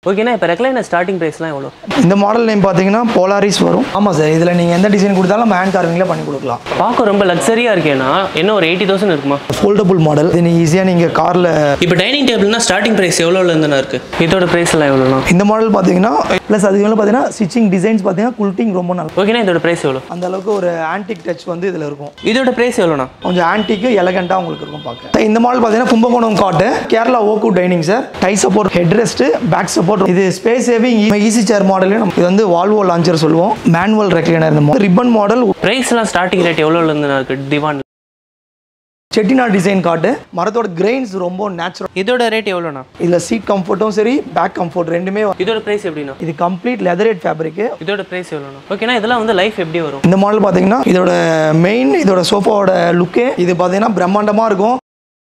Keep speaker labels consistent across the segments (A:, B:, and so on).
A: ஓகேண்ணா இப்போ recliner starting ப்ரைஸ்லாம் எவ்வளோ
B: இந்த மாடல் நேம் பார்த்தீங்கன்னா போலாரிஸ் வரும் ஆமாம் சார் இதில் நீங்கள் எந்த டிசைன் கொடுத்தாலும் நம்ம ஹேண்ட் கார்விங்கில் பண்ணி கொடுக்கலாம்
A: பார்க்க ரொம்ப லக்ஸரியாக இருக்கேன்னா என்ன ஒரு எயிட்டி தௌசண்ட் இருக்குமா
B: ஃபோல்டபுள் மாடல் இது ஈஸியாக நீங்கள் காரில்
A: இப்போ டைனிங் டேபிள்னா ஸ்டார்டிங் ப்ரைஸ் எவ்வளோலேருந்துண்ணா இருக்குது இதோட ப்ரைஸ் எல்லாம் எவ்வளோண்ணா
B: இந்த மாடல் பார்த்தீங்கன்னா ப்ளஸ் அதுக்கு மேலே பார்த்தீங்கன்னா ஸ்டிச்சிங் டிசைன்ஸ் பார்த்தீங்கன்னா குல்ட்டிங் ரொம்ப நல்லா
A: ஓகேண்ணா இதோட ப்ரைஸ் எவ்வளோ
B: அந்த அளவுக்கு ஒரு ஆன்டிக் டச் வந்து இதில் இருக்கும்
A: இதோட ப்ரைஸ் எவ்வளோண்ணா
B: கொஞ்சம் ஆன்டிக்கு எலகண்ட்டாக உங்களுக்கு இருக்கும் பார்க்க இந்த மாடல் பார்த்தீங்கன்னா கும்பகோணம் காட்டு கேரளா ஓக்கு டைனிங் சார் டை support head rest back support இது space saving easy chair model இது வந்து வால்வோ லான்ச்சர் சொல்லுவோம் மேனுவல் ரெக்லைனர் இந்த ரிப்பன் மாடல்
A: ப்ரைஸ்லாம் ஸ்டார்டிங் ரேட் எவ்வளோலேருந்துண்ணா இருக்குது டிவான்
B: செட்டிநாட் டிசைன் காட்டு மரத்தோட கிரெயின்ஸ் ரொம்ப நேச்சுரல்
A: இதோட ரேட் எவ்வளோண்ணா
B: இதில் சீட் கம்ஃபர்ட்டும் சரி பேக் கம்ஃபர்ட் ரெண்டுமே
A: இதோட ப்ரைஸ் எப்படிண்ணா
B: இது கம்ப்ளீட் லெதரேட் ஃபேப்ரிக்கு
A: இதோட ப்ரைஸ் எவ்வளோண்ணா ஓகேண்ணா இதெல்லாம் வந்து லைஃப் எப்படி வரும்
B: இந்த மாடல் பார்த்தீங்கன்னா இதோட மெயின் இதோட சோஃபாவோட லுக்கே இது பார்த்தீங்கன்னா பிரம்மாண்டமாக இருக்கும்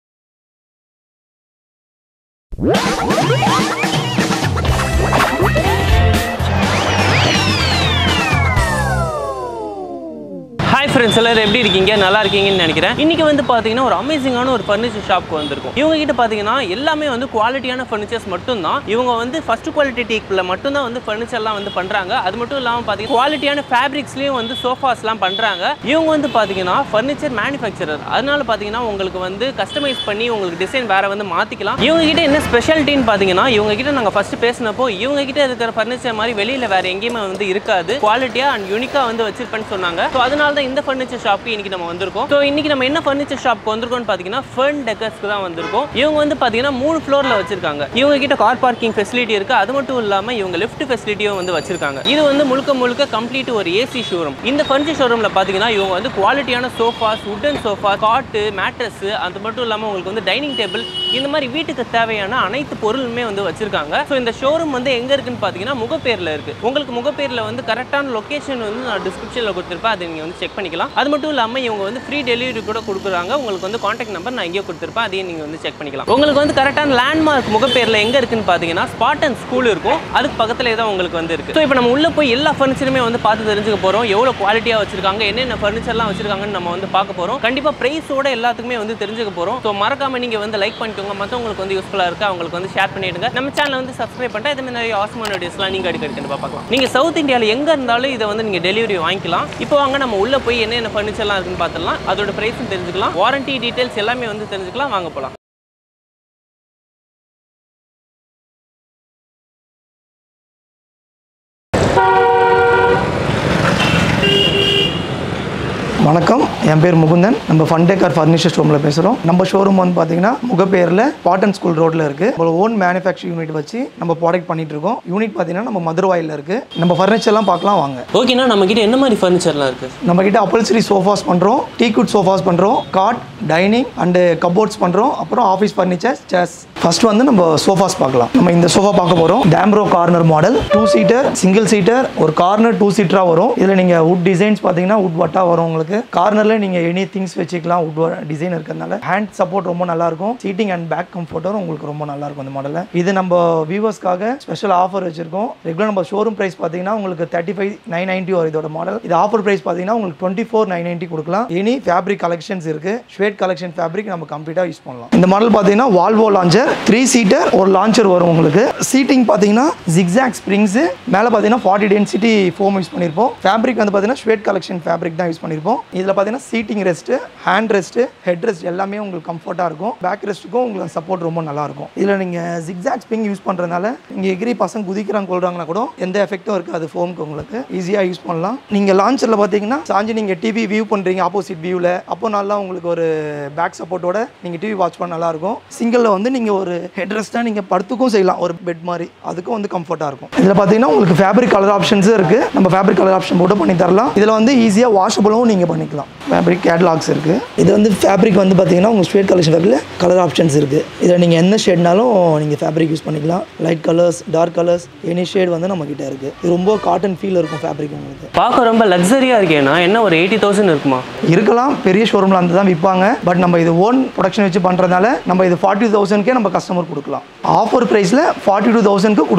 A: ஹாய் ஃப்ரெண்ட்ஸ் எல்லாரும் எப்படி இருக்கீங்க நல்லா இருக்கீங்கன்னு நினைக்கிறேன் இன்னைக்கு வந்து பார்த்தீங்கன்னா ஒரு அமேசிங்கான ஒரு ஃபர்னிச்சர் ஷாப்க்கு வந்திருக்கும் இவங்க கிட்ட பார்த்தீங்கன்னா எல்லாமே வந்து குவாலிட்டியான ஃபர்னிச்சர்ஸ் மட்டும்தான் இவங்க வந்து ஃபர்ஸ்ட் குவாலிட்டி டீக்கில் மட்டும்தான் வந்து ஃபர்னிச்சர்லாம் வந்து பண்ணுறாங்க அது மட்டும் இல்லாமல் பார்த்தீங்கன்னா குவாலிட்டியான ஃபேப்ரிக்ஸ்லேயும் வந்து சோஃபாஸ்லாம் பண்ணுறாங்க இவங்க வந்து பார்த்தீங்கன்னா ஃபர்னிச்சர் மேனுஃபேக்சரர் அதனால பார்த்தீங்கன்னா உங்களுக்கு வந்து கஸ்டமைஸ் பண்ணி உங்களுக்கு டிசைன் வேற வந்து மாற்றிக்கலாம் இவங்க கிட்ட என்ன ஸ்பெஷாலிட்டின்னு பார்த்தீங்கன்னா இவங்க கிட்ட நாங்கள் ஃபர்ஸ்ட் பேசினப்போ இவங்க கிட்ட இருக்கிற ஃபர்னிச்சர் மாதிரி வெளியில் வேற எங்கேயுமே வந்து இருக்காது குவாலிட்டியாக அண்ட் யூனிக்காக வந்து வச்சிருப்பேன்னு சொன்னாங்க ஸோ அதனால தான் இந்த ஃபர்னிச்சர் ஷாப்க்கு இன்னைக்கு நம்ம வந்திருக்கோம் ஸோ இன்னைக்கு நம்ம என்ன ஃபர்னிச்சர் ஷாப்க்கு வந்திருக்கோம்னு பார்த்தீங்கன்னா ஃபர்ன் டெக்கர்ஸ்க்கு தான் வந்திருக்கோம் இவங்க வந்து பார்த்தீங்கன்னா மூணு ஃப்ளோரில் வச்சிருக்காங்க இவங்க கிட்ட கார் பார்க்கிங் ஃபெசிலிட்டி இருக்கு அது மட்டும் இல்லாமல் இவங்க லிஃப்ட் ஃபெசிலிட்டியும் வந்து வச்சிருக்காங்க இது வந்து முழுக்க முழுக்க கம்ப்ளீட் ஒரு ஏசி ஷோரூம் இந்த ஃபர்னிச்சர் ஷோரூமில் பார்த்தீங்கன்னா இவங்க வந்து குவாலிட்டியான sofas wooden sofa cot mattress அது மட்டும் இல்லாமல் உங்களுக்கு வந்து டைனிங் டேபிள் இந்த மாதிரி வீட்டுக்கு தேவையான அனைத்து பொருளுமே வந்து வச்சிருக்காங்க ஸோ இந்த ஷோரூம் வந்து எங்க இருக்குன்னு பார்த்தீங்கன்னா முகப்பேர்ல இருக்கு உங்களுக்கு முகப்பேர்ல வந்து கரெக்டான லொகேஷன் வந்து நான் டிஸ்கிரிப்ஷனில் கொடுத்துருப்பேன் அதை நீங்கள் வந்து செக் பண்ணிக்கலாம் அது மட்டும் இல்லாமல் இவங்க வந்து ஃப்ரீ டெலிவரி கூட கொடுக்குறாங்க உங்களுக்கு வந்து காண்டாக்ட் நம்பர் நான் இங்கே கொடுத்துருப்பேன் அதையும் நீங்கள் வந்து செக் பண்ணிக்கலாம் உங்களுக்கு வந்து கரெக்டான லேண்ட்மார்க் முகப்பேர்ல எங்க இருக்குன்னு பார்த்தீங்கன்னா ஸ்பாட்டன் ஸ்கூல் இருக்கும் அதுக்கு பக்கத்துல தான் உங்களுக்கு வந்து இருக்கு ஸோ இப்போ நம்ம உள்ள போய் எல்லா ஃபர்னிச்சருமே வந்து பார்த்து தெரிஞ்சுக்க போறோம் எவ்வளோ குவாலிட்டியாக வச்சிருக்காங்க என்னென்ன ஃபர்னிச்சர்லாம் வச்சிருக்காங்கன்னு நம்ம வந்து பார்க்க போறோம் கண்டிப்பா பிரைஸோட எல்லாத்துக்குமே வந்து தெரிஞ்சுக்க போறோம் ஸோ மறக்காம நீங்க வந்து லைக் பண்ணிக்கோங்க மற்றவங்களுக்கு வந்து யூஸ்ஃபுல்லாக இருக்கு அவங்களுக்கு வந்து ஷேர் பண்ணிடுங்க நம்ம சேனலை வந்து சப்ஸ்கிரைப் பண்ணிட்டு இது மாதிரி நிறைய ஆசமான வீடியோஸ்லாம் நீங்க அடிக்கடி கண்டிப்பாக பார்க்கலாம் நீங்க சவுத் இந்தியாவில் எங்க இருந்தாலும் இதை வந்து நீங்க டெலிவரி வாங்கிக்கலாம் இப்போ வாங்க நம்ம உள்ள போய் என்னென்ன ஃபர்னிச்சர்லாம் இருக்குன்னு பார்த்துடலாம் அதோட ப்ரைஸும் தெரிஞ்சுக்கலாம் வாரண்டி டீடைல்ஸ் எல்லாமே வந்து தெரிஞ்சுக்கலாம் வாங்க போகலாம்
B: வணக்கம் என் பேர் முகுந்தன் நம்ம ஃபண்டேக்கர் ஃபர்னிச்சர் ஷோரூமில் பேசுகிறோம் நம்ம ஷோரூம் வந்து பார்த்தீங்கன்னா முகப்பேரில் பாட்டன் ஸ்கூல் ரோட்டில் இருக்குது நம்ம ஓன் மேனுஃபேக்சரிங் யூனிட் வச்சு நம்ம ப்ராடக்ட் பண்ணிட்டு இருக்கோம் யூனிட் பார்த்தீங்கன்னா நம்ம மதுரவாயில் இருக்குது நம்ம ஃபர்னிச்சர்லாம் பார்க்கலாம் வாங்க
A: ஓகேண்ணா நம்ம கிட்ட என்ன மாதிரி ஃபர்னிச்சர்லாம் இருக்கு
B: நம்ம கிட்ட அப்பல்சரி சோஃபாஸ் பண்ணுறோம் டீக்குட் சோஃபாஸ் பண்ணுறோம் காட் டைனிங் அண்டு கபோர்ட்ஸ் பண்ணுறோம் அப்புறம் ஆஃபீஸ் ஃபர்னிச்சர் சேர்ஸ் ஃபர்ஸ்ட் வந்து நம்ம சோஃபாஸ் பார்க்கலாம் நம்ம இந்த சோஃபா பார்க்க போகிறோம் டேம்ரோ corner model two seater single seater ஒரு கார்னர் டூ சீட்டராக வரும் இதில் நீங்கள் வுட் டிசைன்ஸ் பார்த்தீங்கன்னா வுட் வட்டா வரும் உங்களுக்கு கார்னரில் நீங்கள் எனி திங்ஸ் வச்சுக்கலாம் வுட் டிசைன் இருக்கிறதுனால ஹேண்ட் சப்போர்ட் ரொம்ப நல்லா இருக்கும் சீட்டிங் அண்ட் பேக் கம்ஃபர்ட்டரும் உங்களுக்கு ரொம்ப நல்லா இருக்கும் இந்த மாடலில் இது நம்ம வியூவர்ஸ்க்காக ஸ்பெஷல் ஆஃபர் வச்சிருக்கோம் ரெகுலர் நம்ம ஷோரூம் ப்ரைஸ் பார்த்தீங்கன்னா உங்களுக்கு தேர்ட்டி ஃபைவ் நைன் நைன்ட்டி வரும் இதோட மாடல் இது ஆஃபர் ப்ரைஸ் பார்த்தீங்கன்னா உங்களுக்கு டுவெண்ட்டி ஃபோர் நைன் நைன்ட்டி கொடுக்கலாம் எனி ஃபேப்ரிக் கலெக்ஷன்ஸ் இருக்கு ஸ்வேட் கலெக்ஷன் ஃபேப்ரிக் நம்ம கம்ப்ளீட்டாக யூஸ் பண்ணலாம் இந்த மாடல் பார்த்தீங்கன்னா வால்வோ லான்ச்சர் த்ரீ சீட்டர் ஒரு லான்ச்சர் வரும் உங்களுக்கு சீட்டிங் பார்த்தீங்கன்னா ஜிக்ஸாக் ஸ்ப்ரிங்ஸ் மேலே பார்த்தீங்கன்னா ஃபார்ட்டி டென்சிட்டி ஃபோம் யூஸ் பண்ணியிருப்போம் ஃபேப்ரிக் வந்து பார்த்தீங்கன்னா ஸ்வேட் கலெக்ஷன் ஃபேப்ரிக் தான் யூஸ் பண்ணியிருப்போம் இதில் பார்த்தீங்கன்னா seating rest hand rest head rest எல்லாமே உங்களுக்கு கம்ஃபர்ட்டாக இருக்கும் பேக் ரெஸ்ட்டுக்கும் உங்களுக்கு சப்போர்ட் ரொம்ப நல்லா இருக்கும் இதில் நீங்கள் ஜிக்ஸாக் ஸ்ப்ரிங் யூஸ் பண்ணுறதுனால நீங்கள் எகிரி பசங்க குதிக்கிறாங்க கொள்றாங்கன்னா கூட எந்த எஃபெக்ட்டும் இருக்காது ஃபோமுக்கு உங்களுக்கு ஈஸியாக யூஸ் பண்ணலாம் நீங்கள் லான்ச்சரில் பார்த்தீங்கன்னா சாஞ்சி நீங்கள் டிவி வியூ பண்ணுறீங்க ஆப்போசிட் வியூவில் அப்போ நல்லா உங்களுக்கு ஒரு பேக் சப்போர்ட்டோட நீங்கள் டிவி வாட்ச் பண்ண நல்லா இருக்கும் சிங்கிளில் வந்து நீங்கள் ஒரு ஹெட் ரெஸ்ட்டாக நீங்கள் படுத்துக்கும் செய்யலாம் ஒரு பெட் மாதிரி அதுக்கும் வந்து கம்ஃபர்ட்டாக இருக்கும் இதில் பார்த்தீங்கன்னா உங்களுக்கு ஃபேப்ரிக் கலர் ஆப்ஷன்ஸும் இருக்குது நம்ம ஃபேப்ரிக் கலர் ஆப்ஷன் போட்டு பண்ணி தரலாம் இதில் வந்து ஈஸியாக வாஷபிளும் நீங்கள் பண்ணிக்கலாம் ஃபேப்ரிக் கேட்லாக்ஸ் இருக்குது இது வந்து ஃபேப்ரிக் வந்து பார்த்தீங்கன்னா உங்கள் straight collection fabric colour options இருக்குது இதில் நீங்கள் என்ன ஷேட்னாலும் நீங்கள் ஃபேப்ரிக் யூஸ் பண்ணிக்கலாம் light colours dark colours any shade வந்து நம்ம கிட்ட இருக்குது இது ரொம்ப காட்டன் ஃபீல் இருக்கும் ஃபேப்ரிக் உங்களுக்கு
A: பார்க்க ரொம்ப லக்ஸரியாக இருக்கேண்ணா என்ன ஒரு எயிட்டி தௌசண்ட் இருக்குமா
B: இருக்கலாம் பெரிய ஷோரூமில் அந்த தான் விற்பாங்க பட் நம்ம இது ஓன் ப்ரொடக்ஷன் வச்சு பண்ணுறதுனால நம்ம இது ஃபார்ட்டி தௌசண்ட்க்கே நம்ம கஸ்டமர் கொடுக்கலாம் ஆஃபர் ப்ரைஸில் ஃபார்ட்டி டூ தௌசண்ட்க்கு கொடுக்கலாம்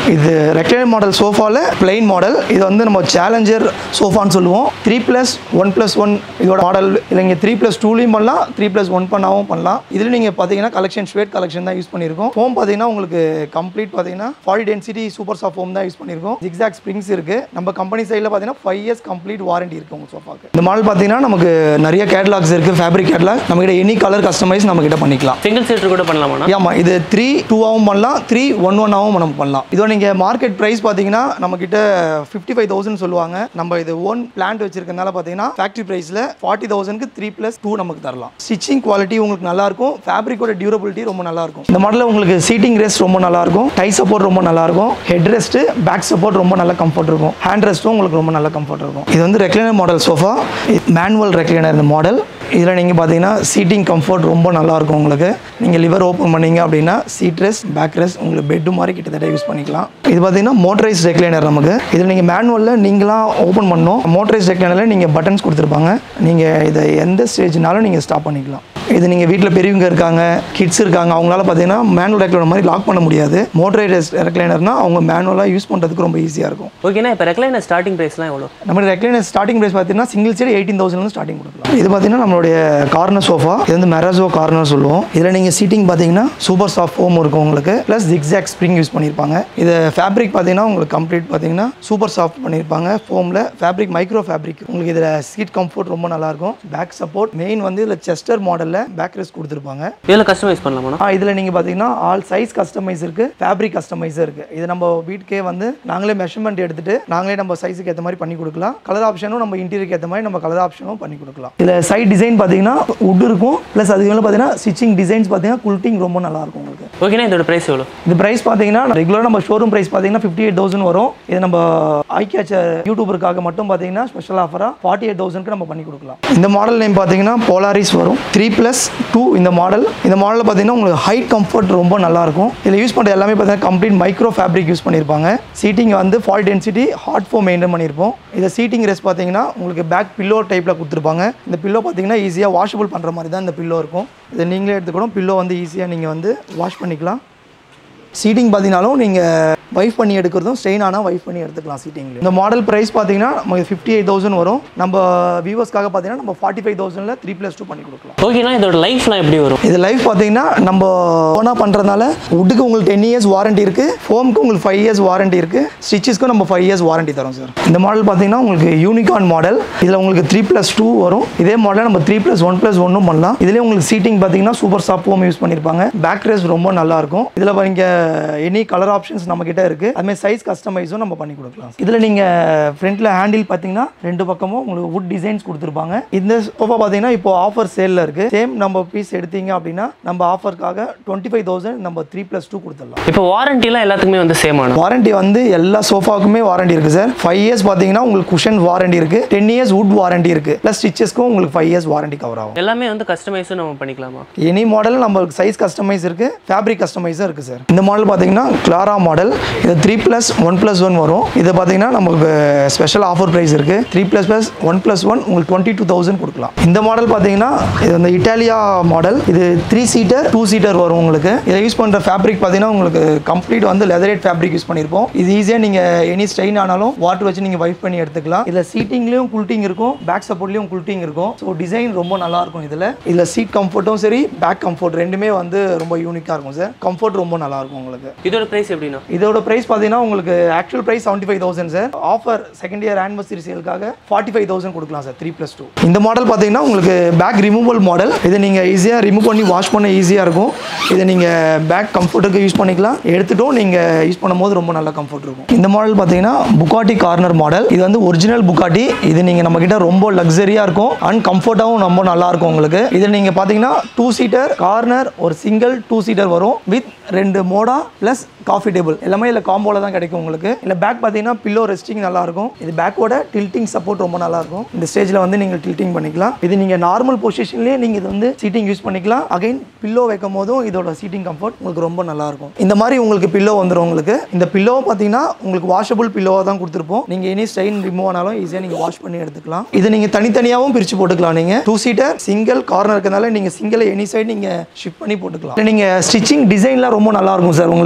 B: இது ரெக்லைனர் மாடல் சோஃபாவில் பிளைன் மாடல் இது வந்து நம்ம சேலஞ்சர் சோஃபான்னு சொல்லுவோம் three plus one plus one இதோட மாடல் இல்லைங்க த்ரீ ப்ளஸ் டூலையும் பண்ணலாம் த்ரீ ப்ளஸ் ஒன் பண்ணாவும் பண்ணலாம் இதில் நீங்கள் பார்த்தீங்கன்னா கலெக்ஷன் ஸ்வேட் கலெக்ஷன் தான் யூஸ் பண்ணியிருக்கோம் ஃபோம் பார்த்தீங்கன்னா உங்களுக்கு கம்ப்ளீட் பார்த்தீங்கன்னா forty density super soft foam தான் யூஸ் பண்ணியிருக்கோம் ஜிக்ஸாக் ஸ்ப்ரிங்ஸ் இருக்கு நம்ம கம்பெனி சைடில் பார்த்தீங்கன்னா ஃபைவ் இயர்ஸ் கம்ப்ளீட் வாரண்டி இருக்கு உங்கள் சோஃபாக்கு இந்த மாடல் பார்த்தீங்கன்னா நமக்கு நிறைய கேட்லாக்ஸ் இருக்கு ஃபேப்ரிக் கேட்லாக் நம்ம கிட்ட எனி கலர் கஸ்டமைஸ் நம்ம கிட்ட பண்ணிக்கலாம்
A: சிங்கிள் சீட்டர் கூட பண்ணலாமாண்ணா
B: ஆமாம் இது த்ரீ டூவாகவும் பண்ணலாம் த்ரீ ஒன் ஒன்னாகவும் நம்ம பண்ணலாம் இதோ நீங்கள் மார்க்கெட் ப்ரைஸ் பார்த்தீங்கன்னா நம்ம கிட்ட ஃபிஃப்டி ஃபைவ் தௌசண்ட் சொல்லுவாங்க நம்ம இது ஓன் பிளான்ட் வச்சிருக்கனால பார்த்தீங்கன்னா ஃபேக்ட்ரி ப்ரைஸில் ஃபார்ட்டி தௌசண்ட்க்கு த்ரீ ப்ளஸ் டூ நமக்கு தரலாம் ஸ்டிச்சிங் குவாலிட்டி உங்களுக்கு நல்லா இருக்கும் ஃபேப்ரிக்கோட டியூரபிலிட்டி ரொம்ப நல்லா இருக்கும் இந்த மாடலில் உங்களுக்கு சீட்டிங் ரெஸ்ட் ரொம்ப நல்லா இருக்கும் டை சப்போர்ட் ரொம்ப நல்லா இருக்கும் ஹெட் ரெஸ்ட் பேக் சப்போர்ட் ரொம்ப நல்ல கம்ஃபர்ட் இருக்கும் ஹேண்ட் ரெஸ்ட்டும் உங்களுக்கு ரொம்ப நல்ல கம்ஃபர்ட் இருக்கும் இது வந்து recliner model sofa manual recliner இந்த மாடல் இதில் நீங்கள் பார்த்தீங்கன்னா சீட்டிங் கம்ஃபர்ட் ரொம்ப நல்லா இருக்கும் உங்களுக்கு நீங்கள் லிவர் ஓப்பன் பண்ணீங்க அப்படின்னா சீட் ரெஸ்ட் பேக் ரெஸ்ட் உங்களுக்கு பெட்டு மாதிரி கிட்டத்தட்ட யூஸ் பண்ணிக்கலாம் இது பார்த்தீங்கன்னா மோட்டரைஸ் ரெக்லைனர் நமக்கு இதில் நீங்கள் மேனுவலில் நீங்களாம் ஓப்பன் பண்ணணும் மோட்டரைஸ் ரெக்லைனரில் நீங்கள் பட்டன்ஸ் கொடுத்துருப்பாங்க நீங்கள் இதை எந்த ஸ்டேஜ்னாலும் நீங்கள் ஸ்டாப் பண்ணிக்கலாம் இது நீங்கள் வீட்டில் பெரியவங்க இருக்காங்க கிட்ஸ் இருக்காங்க அவங்களால பார்த்தீங்கன்னா மேனுவல் ரெக்லைனர் மாதிரி லாக் பண்ண முடியாது மோட்டரைஸ் ரெக்லைனர்னா அவங்க மேனுவலாக யூஸ் பண்ணுறதுக்கு ரொம்ப ஈஸியாக இருக்கும்
A: ஓகேண்ணா இப்போ ரெக்லைனர் ஸ்டார்டிங் ப்ரைஸ்லாம் எவ்வளோ
B: நம்ம ரெக்லைனர் ஸ்டார்டிங் ப்ரைஸ் பார்த்தீங்கன்னா சிங்கிள் சீட் எயிட்டீன் தௌசண்ட்லேருந்து ஸ்டார்டிங் கொடுக்கலாம் இது பார்த்தீங்கன்னா நம்மளுடைய கார்னர் சோஃபா இது வந்து மெராசோ கார்னர் சொல்லுவோம் இதில் நீங்கள் சீட்டிங் பார்த்தீங்கன்னா சூப்பர் சாஃப்ட் ஃபோம் இருக்கும் உங்களுக்கு ப்ளஸ் ஜிக்ஸாக் ஸ்ப்ரிங் யூஸ் பண்ணியிருப்பாங்க இது ஃபேப்ரிக் பார்த்தீங்கன்னா உங்களுக்கு கம்ப்ளீட் பார்த்தீங்கன்னா சூப்பர் சாஃப்ட் பண்ணியிருப்பாங்க ஃபோமில் ஃபேப்ரிக் மைக்ரோ ஃபேப்ரிக் உங்களுக்கு இதில் சீட் கம்ஃபர்ட் ரொம்ப நல்லாயிருக்கும் பேக் சப்போர்ட் மெயின் வந்து இதில் செஸ்டர் மாடலில் பேக் ரெஸ்ட் கொடுத்துருப்பாங்க
A: இதில் கஸ்டமைஸ் பண்ணலாமாண்ணா
B: ஆ இதில் நீங்கள் பார்த்தீங்கன்னா ஆல் சைஸ் கஸ்டமைஸ் இருக்குது ஃபேப்ரிக் கஸ்டமைஸர் இருக்குது இது நம்ம வீட்டுக்கே வந்து நாங்களே மெஷர்மெண்ட் எடுத்துட்டு நாங்களே நம்ம சைஸுக்கு ஏற்ற மாதிரி பண்ணி கொடுக்கலாம் கலர் ஆப்ஷனும் நம்ம இன்டீரியருக்கு ஏற்ற மாதிரி நம்ம கலர் ஆப்ஷனும் பண்ணி கொடுக்கலாம் இதில் சைட் டிசைன் பார்த்தீங்கன்னா உட் இருக்கும் ப்ளஸ் அதுக்கு மேலே பார்த்தீங்கன்னா ஸ்டிச்சிங் டிசைன்ஸ் பார்த்தீங்கன்னா குல்ட்டிங் ரொம்ப நல்லா இருக்கும் உங்களுக்கு
A: ஓகேண்ணா இதோட ப்ரைஸ் எவ்வளோ
B: இந்த பிரைஸ் பார்த்தீங்கன்னா ரெகுலராக நம்ம ஷோரூம் பிரைஸ் பார்த்தீங்கன்னா ஃபிஃப்டி எயிட் தௌசண்ட் வரும் இது நம்ம ஐ கேச்சர் யூடியூபருக்காக மட்டும் பார்த்தீங்கன்னா ஸ்பெஷல் ஆஃபராக ஃபார்ட்டி எயிட் தௌசண்ட்க்கு நம்ம பண்ணி கொடுக்கலாம் இந்த மாடல் நேம் பார்த்தீங்கன்னா போலாரிஸ் வரும் த்ரீ ப்ளஸ் டூ இந்த மாடல் இந்த மாடலில் பார்த்தீங்கன்னா உங்களுக்கு ஹைட் கம்ஃபர்ட் ரொம்ப நல்லா இருக்கும் இதில் யூஸ் பண்ணுற எல்லாமே பார்த்தீங்கன்னா கம்ப்ளீட் மைக்ரோ ஃபேப்ரிக் யூஸ் பண்ணியிருப்பாங்க சீட்டிங் வந்து full density hard foam maintain பண்ணியிருப்போம் இதை சீட்டிங் ரெஸ்ட் பார்த்தீங்கன்னா உங்களுக்கு பேக் பில்லோ டைப்பில் கொடுத்துருப்பாங்க இந்த பில்லோ பார்த்தீங்கன்னா ஈஸியாக வாஷபிள் பண்ணுற மாதிரி தான் இந்த பில்லோ இருக்கும் இதை நீங்களே எடுத்துக்கணும் பில்லோ வந்து ஈஸியாக நீங்கள் வந்து வாஷ் பண்ணிக்கலாம் சீட்டிங் பார்த்தீங்கனாலும் நீங்கள் வைஃப் பண்ணி எடுக்கிறதும் ஸ்ட்ரெயின் ஆனால் வைஃப் பண்ணி எடுத்துக்கலாம் சீட்டிங்கில் இந்த மாடல் ப்ரைஸ் பார்த்தீங்கன்னா நமக்கு ஃபிஃப்டி எயிட் தௌசண்ட் வரும் நம்ம வியூவர்ஸ்க்காக பார்த்தீங்கன்னா நம்ம ஃபார்ட்டி ஃபைவ் தௌசண்டில் த்ரீ ப்ளஸ் டூ பண்ணி கொடுக்கலாம்
A: ஓகேண்ணா இதோட லைஃப்லாம் எப்படி வரும்
B: இது லைஃப் பார்த்தீங்கன்னா நம்ம ஓனாக பண்ணுறதுனால வுட்டுக்கு உங்களுக்கு டென் இயர்ஸ் வாரண்டி இருக்குது ஃபோமுக்கு உங்களுக்கு ஃபைவ் இயர்ஸ் வாரண்டி இருக்குது ஸ்டிச்சஸ்க்கும் நம்ம ஃபைவ் இயர்ஸ் வாரண்டி தரோம் சார் இந்த மாடல் பார்த்தீங்கன்னா உங்களுக்கு யூனிகான் மாடல் இதில் உங்களுக்கு த்ரீ ப்ளஸ் டூ வரும் இதே மாடலில் நம்ம த்ரீ ப்ளஸ் ஒன் ப்ளஸ் ஒன்றும் பண்ணலாம் இதுலேயே உங்களுக்கு சீட்டிங் பார்த்தீங்கன்னா சூப்பர் சாஃப்ட் ஃபோம் யூஸ் பண்ணியிருப்பாங்க பேக் ரேஸ் ரொம்ப நல்லா இருக்கும் இதில் நீங்கள் எனி கலர் ஆப்ஷன்ஸ் நம்ம கிட்ட இருக்குது அதுமாதிரி சைஸ் கஸ்டமைஸும் நம்ம பண்ணி கொடுக்கலாம் இதில் நீங்கள் ஃப்ரண்ட்டில் ஹேண்டில் பார்த்தீங்கன்னா ரெண்டு பக்கமும் உங்களுக்கு வுட் டிசைன்ஸ் கொடுத்துருப்பாங்க இந்த சோஃபா பார்த்தீங்கன்னா இப்போ ஆஃபர் சேலில் இருக்குது சேம் நம்ம பீஸ் எடுத்தீங்க அப்படின்னா நம்ம ஆஃபருக்காக டுவெண்ட்டி ஃபைவ் தௌசண்ட் நம்ம த்ரீ ப்ளஸ் டூ கொடுத்துடலாம்
A: இப்போ வாரண்டிலாம் எல்லாத்துக்குமே வந்து சேம் ஆனும்
B: வாரண்டி வந்து எல்லா சோஃபாவுக்குமே வாரண்டி இருக்குது சார் ஃபைவ் இயர்ஸ் பார்த்தீங்கன்னா உங்களுக்கு குஷன் வாரண்டி இருக்குது டென் இயர்ஸ் வுட் வாரண்டி இருக்குது ப்ளஸ் ஸ்டிச்சஸ்க்கும் உங்களுக்கு ஃபைவ் இயர்ஸ் வாரண்டி கவர் ஆகும்
A: எல்லாமே வந்து கஸ்டமைஸும் நம்ம பண்ணிக்கலாமா
B: எனி மாடல் நம்மளுக்கு சைஸ் கஸ்டமைஸ் இருக்கு ஃபேப்ரிக் கஸ்டமைஸும் இருக்கு சார் இந்த மாடல் பார்த்தீங்கன்னா கிளாரா மாடல் இது three plus one plus one வரும் இது பார்த்தீங்கன்னா நமக்கு ஸ்பெஷல் ஆஃபர் ப்ரைஸ் இருக்கு three plus plus one plus one உங்களுக்கு டுவெண்ட்டி டூ தௌசண்ட் கொடுக்கலாம் இந்த மாடல் பார்த்தீங்கன்னா இது வந்து இட்டாலியா மாடல் இது த்ரீ சீட்டர் டூ சீட்டர் வரும் உங்களுக்கு இதை யூஸ் பண்ணுற ஃபேப்ரிக் பார்த்தீங்கன்னா உங்களுக்கு கம்ப்ளீட் வந்து லெதரேட் ஃபேப்ரிக் யூஸ் பண்ணியிருப்போம் இது ஈஸியாக நீங்கள் எனி ஸ்ட்ரெயின் ஆனாலும் வாட்டர் வச்சு நீங்கள் வைப் பண்ணி எடுத்துக்கலாம் இதில் சீட்டிங்லேயும் குல்ட்டிங் இருக்கும் பேக் சப்போர்ட்லேயும் குல்ட்டிங் இருக்கும் ஸோ டிசைன் ரொம்ப நல்லா இருக்கும் இதில் இதில் சீட் கம்ஃபர்ட்டும் சரி பேக் கம்ஃபர்ட் ரெண்டுமே வந்து ரொம்ப யூனிக்காக இருக்கும் சார் கம்ஃபர்ட் ரொம்ப நல்லா இருக்கும் உங்களுக்கு
A: இதோட ப்ரைஸ் எப்படின்னா
B: இதோட பிரைஸ் பார்த்தீங்கன்னா உங்களுக்கு actual price seventy five thousand sir offer second year anniversary சேலுக்காக ஃபார்ட்டி ஃபைவ் தௌசண்ட் கொடுக்கலாம் சார் த்ரீ ப்ளஸ் டூ இந்த மாடல் பார்த்தீங்கன்னா உங்களுக்கு பேக் ரிமூவல் மாடல் இதை நீங்கள் ஈஸியாக ரிமூவ் பண்ணி வாஷ் பண்ண ஈஸியாக இருக்கும் இதை நீங்கள் பேக் கம்ஃபர்ட்டுக்கு யூஸ் பண்ணிக்கலாம் எடுத்துட்டும் நீங்கள் யூஸ் பண்ணும்போது ரொம்ப நல்ல கம்ஃபர்ட் இருக்கும் இந்த மாடல் பார்த்தீங்கன்னா புகாட்டி கார்னர் மாடல் இது வந்து ஒரிஜினல் புகாட்டி இது நீங்கள் நம்மக்கிட்ட ரொம்ப லக்ஸரியாக இருக்கும் அண்ட் கம்ஃபர்ட்டாகவும் ரொம்ப நல்லா இருக்கும் உங்களுக்கு இதில் நீங்கள் பார்த்தீங்கன்னா டூ சீட்டர் கார்னர் ஒரு சிங்கிள் டூ சீட்டர் வரும் வித் ரெண்டு மோடா ப்ளஸ் காஃபி டேபிள் எல்லாமே இதில் காம்போவில் தான் கிடைக்கும் உங்களுக்கு இல்லை பேக் பார்த்தீங்கன்னா பில்லோ ரெஸ்டிங் நல்லா இருக்கும் இது பேக்கோட டில்ட்டிங் சப்போர்ட் ரொம்ப நல்லா இருக்கும் இந்த ஸ்டேஜில் வந்து நீங்கள் டில்ட்டிங் பண்ணிக்கலாம் இது நீங்கள் நார்மல் பொசிஷன்லேயே நீங்கள் இது வந்து சீட்டிங் யூஸ் பண்ணிக்கலாம் அகைன் பில்லோ வைக்கும் போதும் இதோட சீட்டிங் கம்ஃபர்ட் உங்களுக்கு ரொம்ப நல்லா இருக்கும் இந்த மாதிரி உங்களுக்கு பில்லோ வந்துடும் உங்களுக்கு இந்த பில்லோ பார்த்தீங்கன்னா உங்களுக்கு வாஷபிள் பில்லோவாக தான் கொடுத்துருப்போம் நீங்கள் எனி ஸ்ட்ரெயின் ரிமூவ் ஆனாலும் ஈஸியாக நீங்கள் வாஷ் பண்ணி எடுத்துக்கலாம் இது நீங்கள் தனித்தனியாகவும் பிரித்து போட்டுக்கலாம் நீங்கள் டூ சீட்டர் சிங்கிள் கார்னர் இருக்கிறதுனால நீங்கள் சிங்கிள் எனி சைடு நீங்கள் ஷிஃப்ட் பண்ணி போட்டுக்கலாம் இல்லை நீங்கள் ஸ்டிச்சிங் டிசைன்லாம் ரொம்ப நல்லா இருக்கும் சார் உங்களுக்கு இதோட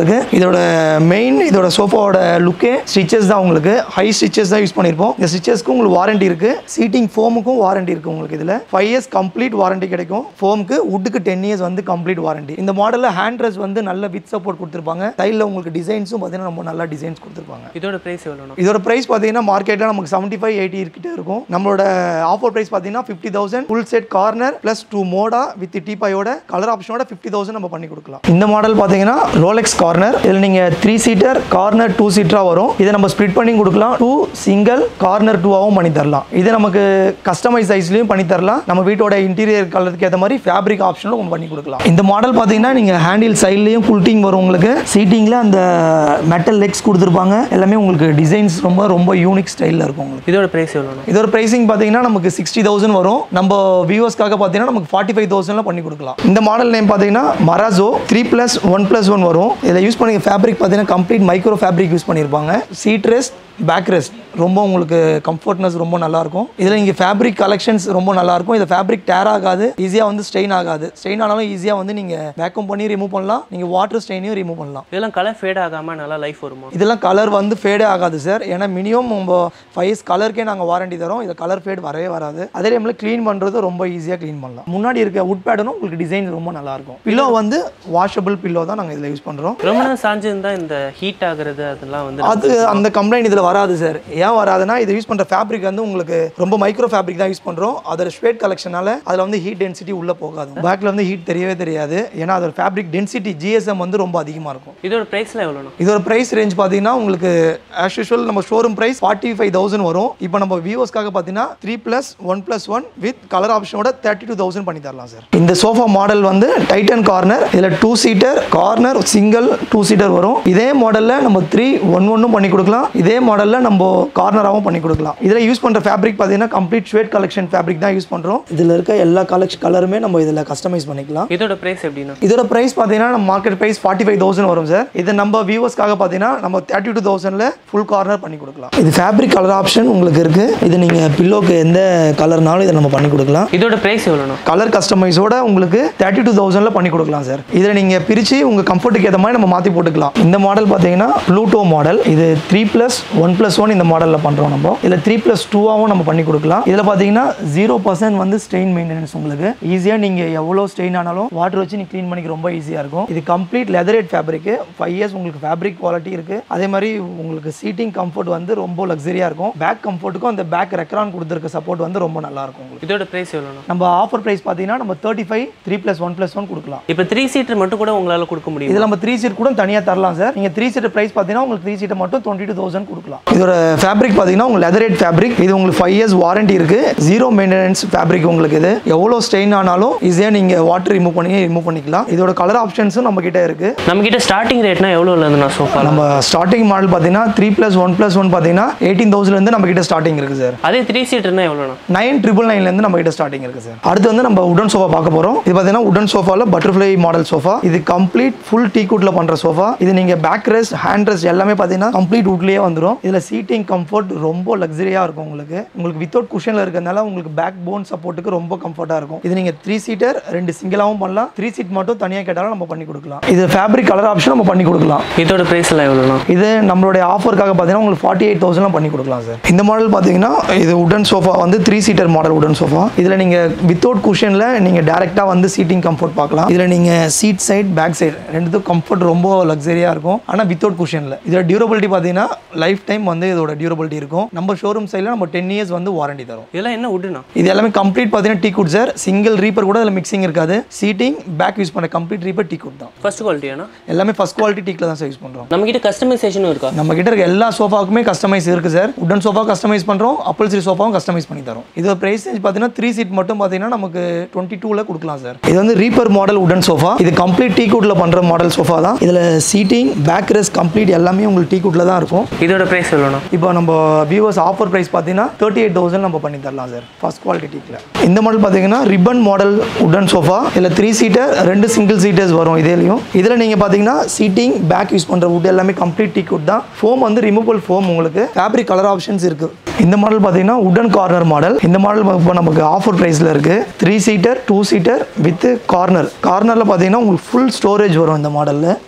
B: இதோட மெயின் இதோட சோஃபாவோட லுக்கே ஸ்டிச்சஸ் தான் உங்களுக்கு ஹை ஸ்டிச்சஸ் தான் யூஸ் பண்ணியிருப்போம் இந்த ஸ்டிச்சஸ்க்கு உங்களுக்கு வாரண்டி இருக்கு சீட்டிங் ஃபோமுக்கும் வாரண்டி இருக்கு உங்களுக்கு இதில் ஃபைவ் இயர்ஸ் கம்ப்ளீட் வாரண்டி கிடைக்கும் ஃபோமுக்கு வுட்டுக்கு டென் இயர்ஸ் வந்து கம்ப்ளீட் வாரண்டி இந்த மாடலில் ஹேண்ட் ட்ரெஸ் வந்து நல்ல வித் சப்போர்ட் கொடுத்துருப்பாங்க சைடில் உங்களுக்கு டிசைன்ஸும் பார்த்தீங்கன்னா ரொம்ப நல்லா டிசைன்ஸ் கொடுத்துருப்பாங்க
A: இதோட பிரைஸ் எவ்வளோண்ணா
B: இதோட பிரைஸ் பார்த்தீங்கன்னா மார்க்கெட்டில் நமக்கு செவன்ட்டி ஃபைவ் எயிட்டி கிட்ட இருக்கும் நம்மளோட ஆஃபர் பிரைஸ் பார்த்தீங்கன்னா fifty thousand full set corner plus two மோடா வித் டீபாயோட கலர் ஆப்ஷனோட ஃபிஃப்டி தௌசண்ட் நம்ம பண்ணி கொடுக்கலாம் இந்த மாடல் பார்த்தீங்கன்னா ரோலெக்ஸ் கார்னர் இதில் நீங்கள் த்ரீ சீட்டர் கார்னர் டூ சீட்டராக வரும் இதை நம்ம ஸ்ப்ளிட் பண்ணி கொடுக்கலாம் டூ சிங்கிள் கார்னர் டூவாகவும் பண்ணி தரலாம் இது நமக்கு கஸ்டமைஸ் சைஸ்லையும் பண்ணி தரலாம் நம்ம வீட்டோட இன்டீரியர் கலருக்கு ஏற்ற மாதிரி ஃபேப்ரிக் ஆப்ஷனும் நம்ம பண்ணி கொடுக்கலாம் இந்த மாடல் பார்த்தீங்கன்னா நீங்கள் ஹேண்டில் சைட்லேயும் குல்ட்டிங் வரும் உங்களுக்கு சீட்டிங்கில் அந்த மெட்டல் லெக்ஸ் கொடுத்துருப்பாங்க எல்லாமே உங்களுக்கு டிசைன்ஸ் ரொம்ப ரொம்ப யூனிக் ஸ்டைலில் இருக்கும் உங்களுக்கு
A: இதோட பிரைஸ் எவ்வளோண்ணா
B: இதோட பிரைசிங் பார்த்தீங்கன்னா நமக்கு சிக்ஸ்டி தௌசண்ட் வரும் நம்ம வியூவர்ஸ்க்காக பார்த்தீங்கன்னா நமக்கு ஃபார்ட்டி ஃபைவ் தௌசண்ட்ல பண்ணி கொடுக்கலாம் இந்த மாடல் நேம் பார்த்தீங்கன்னா Marazzo three plus one plus one வரும் இதில் யூஸ் பண்ணி ஃபேப்ரிக் பார்த்தீங்கன்னா கம்ப்ளீட் மைக்ரோ ஃபேப்ரிக் யூஸ் பண்ணியிருப்பாங்க சீட் ரெஸ்ட் பேக் ரெஸ்ட் ரொம்ப உங்களுக்கு கம்ஃபர்ட்னஸ் ரொம்ப நல்லா இருக்கும் இதில் இங்கே ஃபேப்ரிக் கலெக்ஷன்ஸ் ரொம்ப நல்லா இருக்கும் இது ஃபேப்ரிக் டேர் ஆகாது ஈஸியாக வந்து ஸ்ட்ரெயின் ஆகாது ஸ்ட்ரெயின் ஆனாலும் ஈஸியாக வந்து நீங்கள் வேக்கம் பண்ணி ரிமூவ் பண்ணலாம் நீங்கள் வாட்டர் ஸ்ட்ரெயினையும் ரிமூவ் பண்ணலாம்
A: இதெல்லாம் கலர் ஃபேட் ஆகாமல் நல்லா லைஃப் வருமா
B: இதெல்லாம் கலர் வந்து ஃபேடே ஆகாது சார் ஏன்னா மினிமம் நம்ம ஃபைவ் இயர்ஸ் கலருக்கே நாங்கள் வாரண்டி தரோம் இது கலர் ஃபேட் வரவே வராது அதே டைமில் க்ளீன் பண்ணுறது ரொம்ப ஈஸியாக க்ளீன் பண்ணலாம் முன்னாடி இருக்க உட் பேடனும் உங்களுக்கு டிசைன் ரொம்ப நல்லா இருக்கும் பில்லோ வந்து வாஷபிள் பில்லோ தான் நாங்கள் இதில் யூஸ் பண்ணுறோம்
A: ரொம்ப நேரம் சாஞ்சிருந்தா இந்த ஹீட் ஆகுறது அதெல்லாம் வந்து
B: அது அந்த கம்ப்ளைண்ட் இதில் வராது சார் ஏன் வராதுன்னா இது யூஸ் பண்ணுற ஃபேப்ரிக் வந்து உங்களுக்கு ரொம்ப மைக்ரோ ஃபேப்ரிக் தான் யூஸ் பண்ணுறோம் அதோட ஸ்வேட் கலெக்ஷனால அதில் வந்து ஹீட் டென்சிட்டி உள்ளே போகாது பேக்கில் வந்து ஹீட் தெரியவே தெரியாது ஏன்னா அதோட ஃபேப்ரிக் டென்சிட்டி ஜிஎஸ்எம் வந்து ரொம்ப அதிகமாக இருக்கும்
A: இதோட பிரைஸ்லாம் எவ்வளோண்ணா
B: இதோட பிரைஸ் ரேஞ்ச் பார்த்தீங்கன்னா உங்களுக்கு ஆஸ் யூஷுவல் நம்ம showroom price forty five thousand வரும் இப்போ நம்ம வியூவர்ஸ்க்காக பார்த்தீங்கன்னா three plus one plus one with colour ஆப்ஷனோட தேர்ட்டி டூ தௌசண்ட் பண்ணி தரலாம் சார் இந்த சோஃபா மாடல் வந்து டைட்டன் கார்னர் இதில் two seater corner single two seater வரும் இதே மாடலில் நம்ம த்ரீ ஒன் ஒன்னும் பண்ணி கொடுக்கலாம் இதே மாடலில் நம்ம கார்னராகவும் பண்ணி கொடுக்கலாம் இதில் யூஸ் பண்ணுற ஃபேப்ரிக் பார்த்தீங்கன்னா கம்ப்ளீட் ஷேட் கலெக்ஷன் ஃபேப்ரிக் தான் யூஸ் பண்ணுறோம் இதில் இருக்க எல்லா கலெக்ஷன் கலருமே நம்ம இதில் கஸ்டமைஸ் பண்ணிக்கலாம்
A: இதோட பிரைஸ் எப்படின்னா
B: இதோட பிரைஸ் பார்த்தீங்கன்னா நம்ம market price forty five thousand வரும் சார் இது நம்ம வியூவர்ஸ்க்காக பார்த்தீங்கன்னா நம்ம தேர்ட்டி டூ தௌசண்ட்ல ஃபுல் கார்னர் பண்ணி கொடுக்கலாம் இது ஃபேப்ரிக் கலர் ஆப்ஷன் உங்களுக்கு இருக்கு இது நீங்கள் பில்லோக்கு எந்த கலர்னாலும் இதை நம்ம பண்ணி கொடுக்கலாம்
A: இதோட பிரைஸ் எவ்வளோண்ணா
B: கலர் கஸ்டமைஸோட உங்களுக்கு தேர்ட்டி டூ தௌசண்ட்ல பண்ணி கொடுக்கலாம் சார் இதில் நீங்கள் பிரித்து உங்கள் கம்ஃபர்ட்டுக்கு ஏற்ற மாதிரி நம்ம மாற்றி போட்டுக்கலாம் இந்த மாடல் பார்த்தீங்கன்னா ப்ளூட்டோ மாடல் இது three plus one plus one இந்த மாடலில் பண்ணுறோம் நம்ம இதில் த்ரீ ப்ளஸ் டூவாகவும் நம்ம பண்ணி கொடுக்கலாம் இதில் பார்த்தீங்கன்னா ஜீரோ பர்சன்ட் வந்து ஸ்ட்ரெயின் மெயின்டெனன்ஸ் உங்களுக்கு ஈஸியாக நீங்கள் எவ்வளோ ஸ்ட்ரெயின் ஆனாலும் வாட்டர் வச்சு நீ க்ளீன் பண்ணிக்க ரொம்ப ஈஸியாக இருக்கும் இது complete leatherette fabric five years உங்களுக்கு ஃபேப்ரிக் குவாலிட்டி இருக்குது அதே மாதிரி உங்களுக்கு சீட்டிங் கம்ஃபர்ட் வந்து ரொம்ப லக்ஸரியாக இருக்கும் பேக் கம்ஃபர்ட்டுக்கும் அந்த பேக் ரெக்ரான் கொடுத்துருக்க சப்போர்ட் வந்து ரொம்ப நல்லா இருக்கும் உங்களுக்கு
A: இதோட பிரைஸ் எவ்வளோண்ணா
B: நம்ம ஆஃபர் ப்ரைஸ் பார்த்தீங்கன்னா நம்ம thirty five three plus one plus one கொடுக்கலாம்
A: இப்போ த்ரீ சீட்டர் மட்டும் கூட உங்களால் கொடுக்க முடியும்
B: இதில் நம்ம த்ரீ சீட் கூட தனியாக தரலாம் சார் நீங்கள் த்ரீ சீட் ப்ரைஸ் பார்த்தீங்கன்னா உங்களுக்கு த்ரீ சீட்டை மட்டும் டுவெண்ட்டி டூ தௌசண்ட் கொடுக்கலாம் இதோட ஃபேப்ரிக் பார்த்தீங்கன்னா உங்களுக்கு லெதரேட் ஃபேப்ரிக் இது உங்களுக்கு ஃபைவ் இயர்ஸ் வாரண்டி இருக்கு ஜீரோ மெயின்டெனன்ஸ் ஃபேப்ரிக் உங்களுக்கு இது எவ்வளோ ஸ்ட்ரெயின் ஆனாலும் ஈஸியாக நீங்கள் வாட்டர் ரிமூவ் பண்ணி ரிமூவ் பண்ணிக்கலாம் இதோட கலர் ஆப்ஷன்ஸும் நம்ம கிட்ட இருக்கு
A: நம்ம கிட்ட ஸ்டார்டிங் ரேட்னா எவ்வளோ இல்லைண்ணா சோஃபா
B: நம்ம ஸ்டார்டிங் மாடல் பார்த்தீங்கன்னா three plus one plus one பார்த்தீங்கன்னா எயிட்டீன் தௌசண்ட்லேருந்து நம்ம கிட்ட ஸ்டார்டிங் இருக்கு சார்
A: அதே த்ரீ சீட்டர்னா எவ்வளோண்ணா
B: நைன் ட்ரிபிள் நைன்லேருந்து நம்ம கிட்ட ஸ்டார்டிங் இருக்கு சார் அடுத்து வந்து நம்ம உடன் சோஃபா பார்க்க போகிறோம் இது பார்த்தீங்கன்னா உடன் சோஃபாவில் பட்டர்ஃப்ளை மாடல் சோஃபா இது கம்ப்ளீட் ஃபுல் டீ குட்ல பண்ணுற சோஃபா இது நீங்கள் பேக் ரெஸ்ட் ஹேண்ட் ரெஸ்ட் எல்லாமே பார்த்தீங்கன்னா கம்ப்ளீட் வுட்லேயே வந்துடும் இதில் சீட்டிங் கம்ஃபர்ட் ரொம்ப லக்ஸரியாக இருக்கும் உங்களுக்கு உங்களுக்கு வித்தவுட் குஷனில் இருக்கிறதுனால உங்களுக்கு பேக் போன் சப்போர்ட்டுக்கு ரொம்ப கம்ஃபர்ட்டாக இருக்கும் இது நீங்கள் த்ரீ சீட்டர் ரெண்டு சிங்கிளாகவும் பண்ணலாம் த்ரீ சீட் மட்டும் தனியாக கேட்டாலும் நம்ம பண்ணி கொடுக்கலாம் இது ஃபேப்ரிக் கலர் ஆப்ஷன் நம்ம பண்ணி கொடுக்கலாம்
A: இதோட பிரைஸ்லாம் எவ்வளோண்ணா
B: இது நம்மளுடைய ஆஃபருக்காக பார்த்தீங்கன்னா உங்களுக்கு ஃபார்ட்டி எயிட் தௌசண்ட்லாம் பண்ணி கொடுக்கலாம் சார் இந்த மாடல் பார்த்தீங்கன்னா இது உடன் சோஃபா வந்து த்ரீ சீட்டர் மாடல் உடன் சோஃபா இதில் நீங்கள் வித்தவுட் குஷனில் நீங்கள் டேரெக்டாக வந்து சீட்டிங் கம்ஃபர்ட் பார்க்கலாம் இதில் நீங்கள் சீட் சைட் பேக் சைடு ரெண்டுத்துக்கும் கம்ஃபர்ட் ரொம்ப லக்ஸரியாக இருக்கும் ஆனால் வித்தவுட் குஷனில் இதில் டியூரபிலிட்டி பார்த்தீங்கன்னா லைஃப் டைம் வந்து இதோட டியூரபிலிட்டி இருக்கும் நம்ம ஷோரூம் சைடில் நம்ம டென் இயர்ஸ் வந்து வாரண்டி தரும்
A: இதெல்லாம் என்ன உட்டுண்ணா
B: இது எல்லாமே கம்ப்ளீட் பார்த்தீங்கன்னா teak wood sir single reaper கூட இதில் மிக்சிங் இருக்காது சீட்டிங் பேக் யூஸ் பண்ண கம்ப்ளீட் ரீப்பர் டீ குட் தான்
A: ஃபர்ஸ்ட் குவாலிட்டியாண்ணா
B: எல்லாமே ஃபஸ்ட் குவாலிட்டி டீக்கில் தான் சார் யூஸ் பண்ணுறோம்
A: நம்ம கிட்ட கஸ்டமைசேஷனும் இருக்கா
B: நம்ம கிட்ட இருக்க எல்லா சோஃபாவுக்குமே கஸ்டமைஸ் இருக்கு சார் உடன் சோஃபா கஸ்டமைஸ் பண்றோம் அப்பல்சரி சோஃபாவும் கஸ்டமைஸ் பண்ணி தரோம் இது பிரைஸ் ரேஞ்ச் பார்த்தீங்கன்னா த்ரீ சீட் மட்டும் பார்த்தீங்கன்னா நமக்கு டுவெண்ட்டி டூல கொடுக்கலாம் சார் இது வந்து ரீப்பர் மாடல் உடன் சோஃபா இது கம்ப்ளீட் டீ குட்ல பண்ற மாடல் சோஃபா தான் இதுல சீட்டிங் பேக் ரெஸ்ட் கம்ப்ளீட் எல்லாமே உங்களுக்கு டீ குட்ல தான் இருக்கும்
A: இதோட பிரைஸ் எவ்வளோண்ணா
B: இப்போ நம்ம வியூவர்ஸ் ஆஃபர் பிரைஸ் பார்த்தீங்கன்னா தேர்ட்டி எயிட் தௌசண்ட் நம்ம பண்ணி தரலாம் சார் ஃபர்ஸ்ட் குவாலிட்டி டீக்கில் இந்த மாடல் பார்த்தீங்கன்னா ரிப்பன் மாடல் உடன் சோஃபா இதில் த்ரீ சீட்டர் ரெண்டு சிங்கிள் சீட்டர்ஸ் வரும் இதுலேயும் இதில் நீங்கள் பார்த்தீங்கன்னா சீட்டிங் பேக் யூஸ் பண்ணுற வுட் எல்லாமே கம்ப்ளீட் டீ குட் தான் ஃபோம் வந்து ரிமூவல் ஃபோம் உங்களுக்கு ஃபேப்ரிக் கலர் ஆப்ஷன்ஸ் இருக்கு இந்த மாடல் பார்த்தீங்கன்னா உடன் கார்னர் மாடல் இந்த மாடல் இப்போ நமக்கு ஆஃபர் ப்ரைஸில் இருக்கு three seater two seater with corner கார்னரில் பார்த்தீங்கன்னா உங்களுக்கு ஃபுல் ஸ்டோரேஜ் வரும் இந்த மாடலில்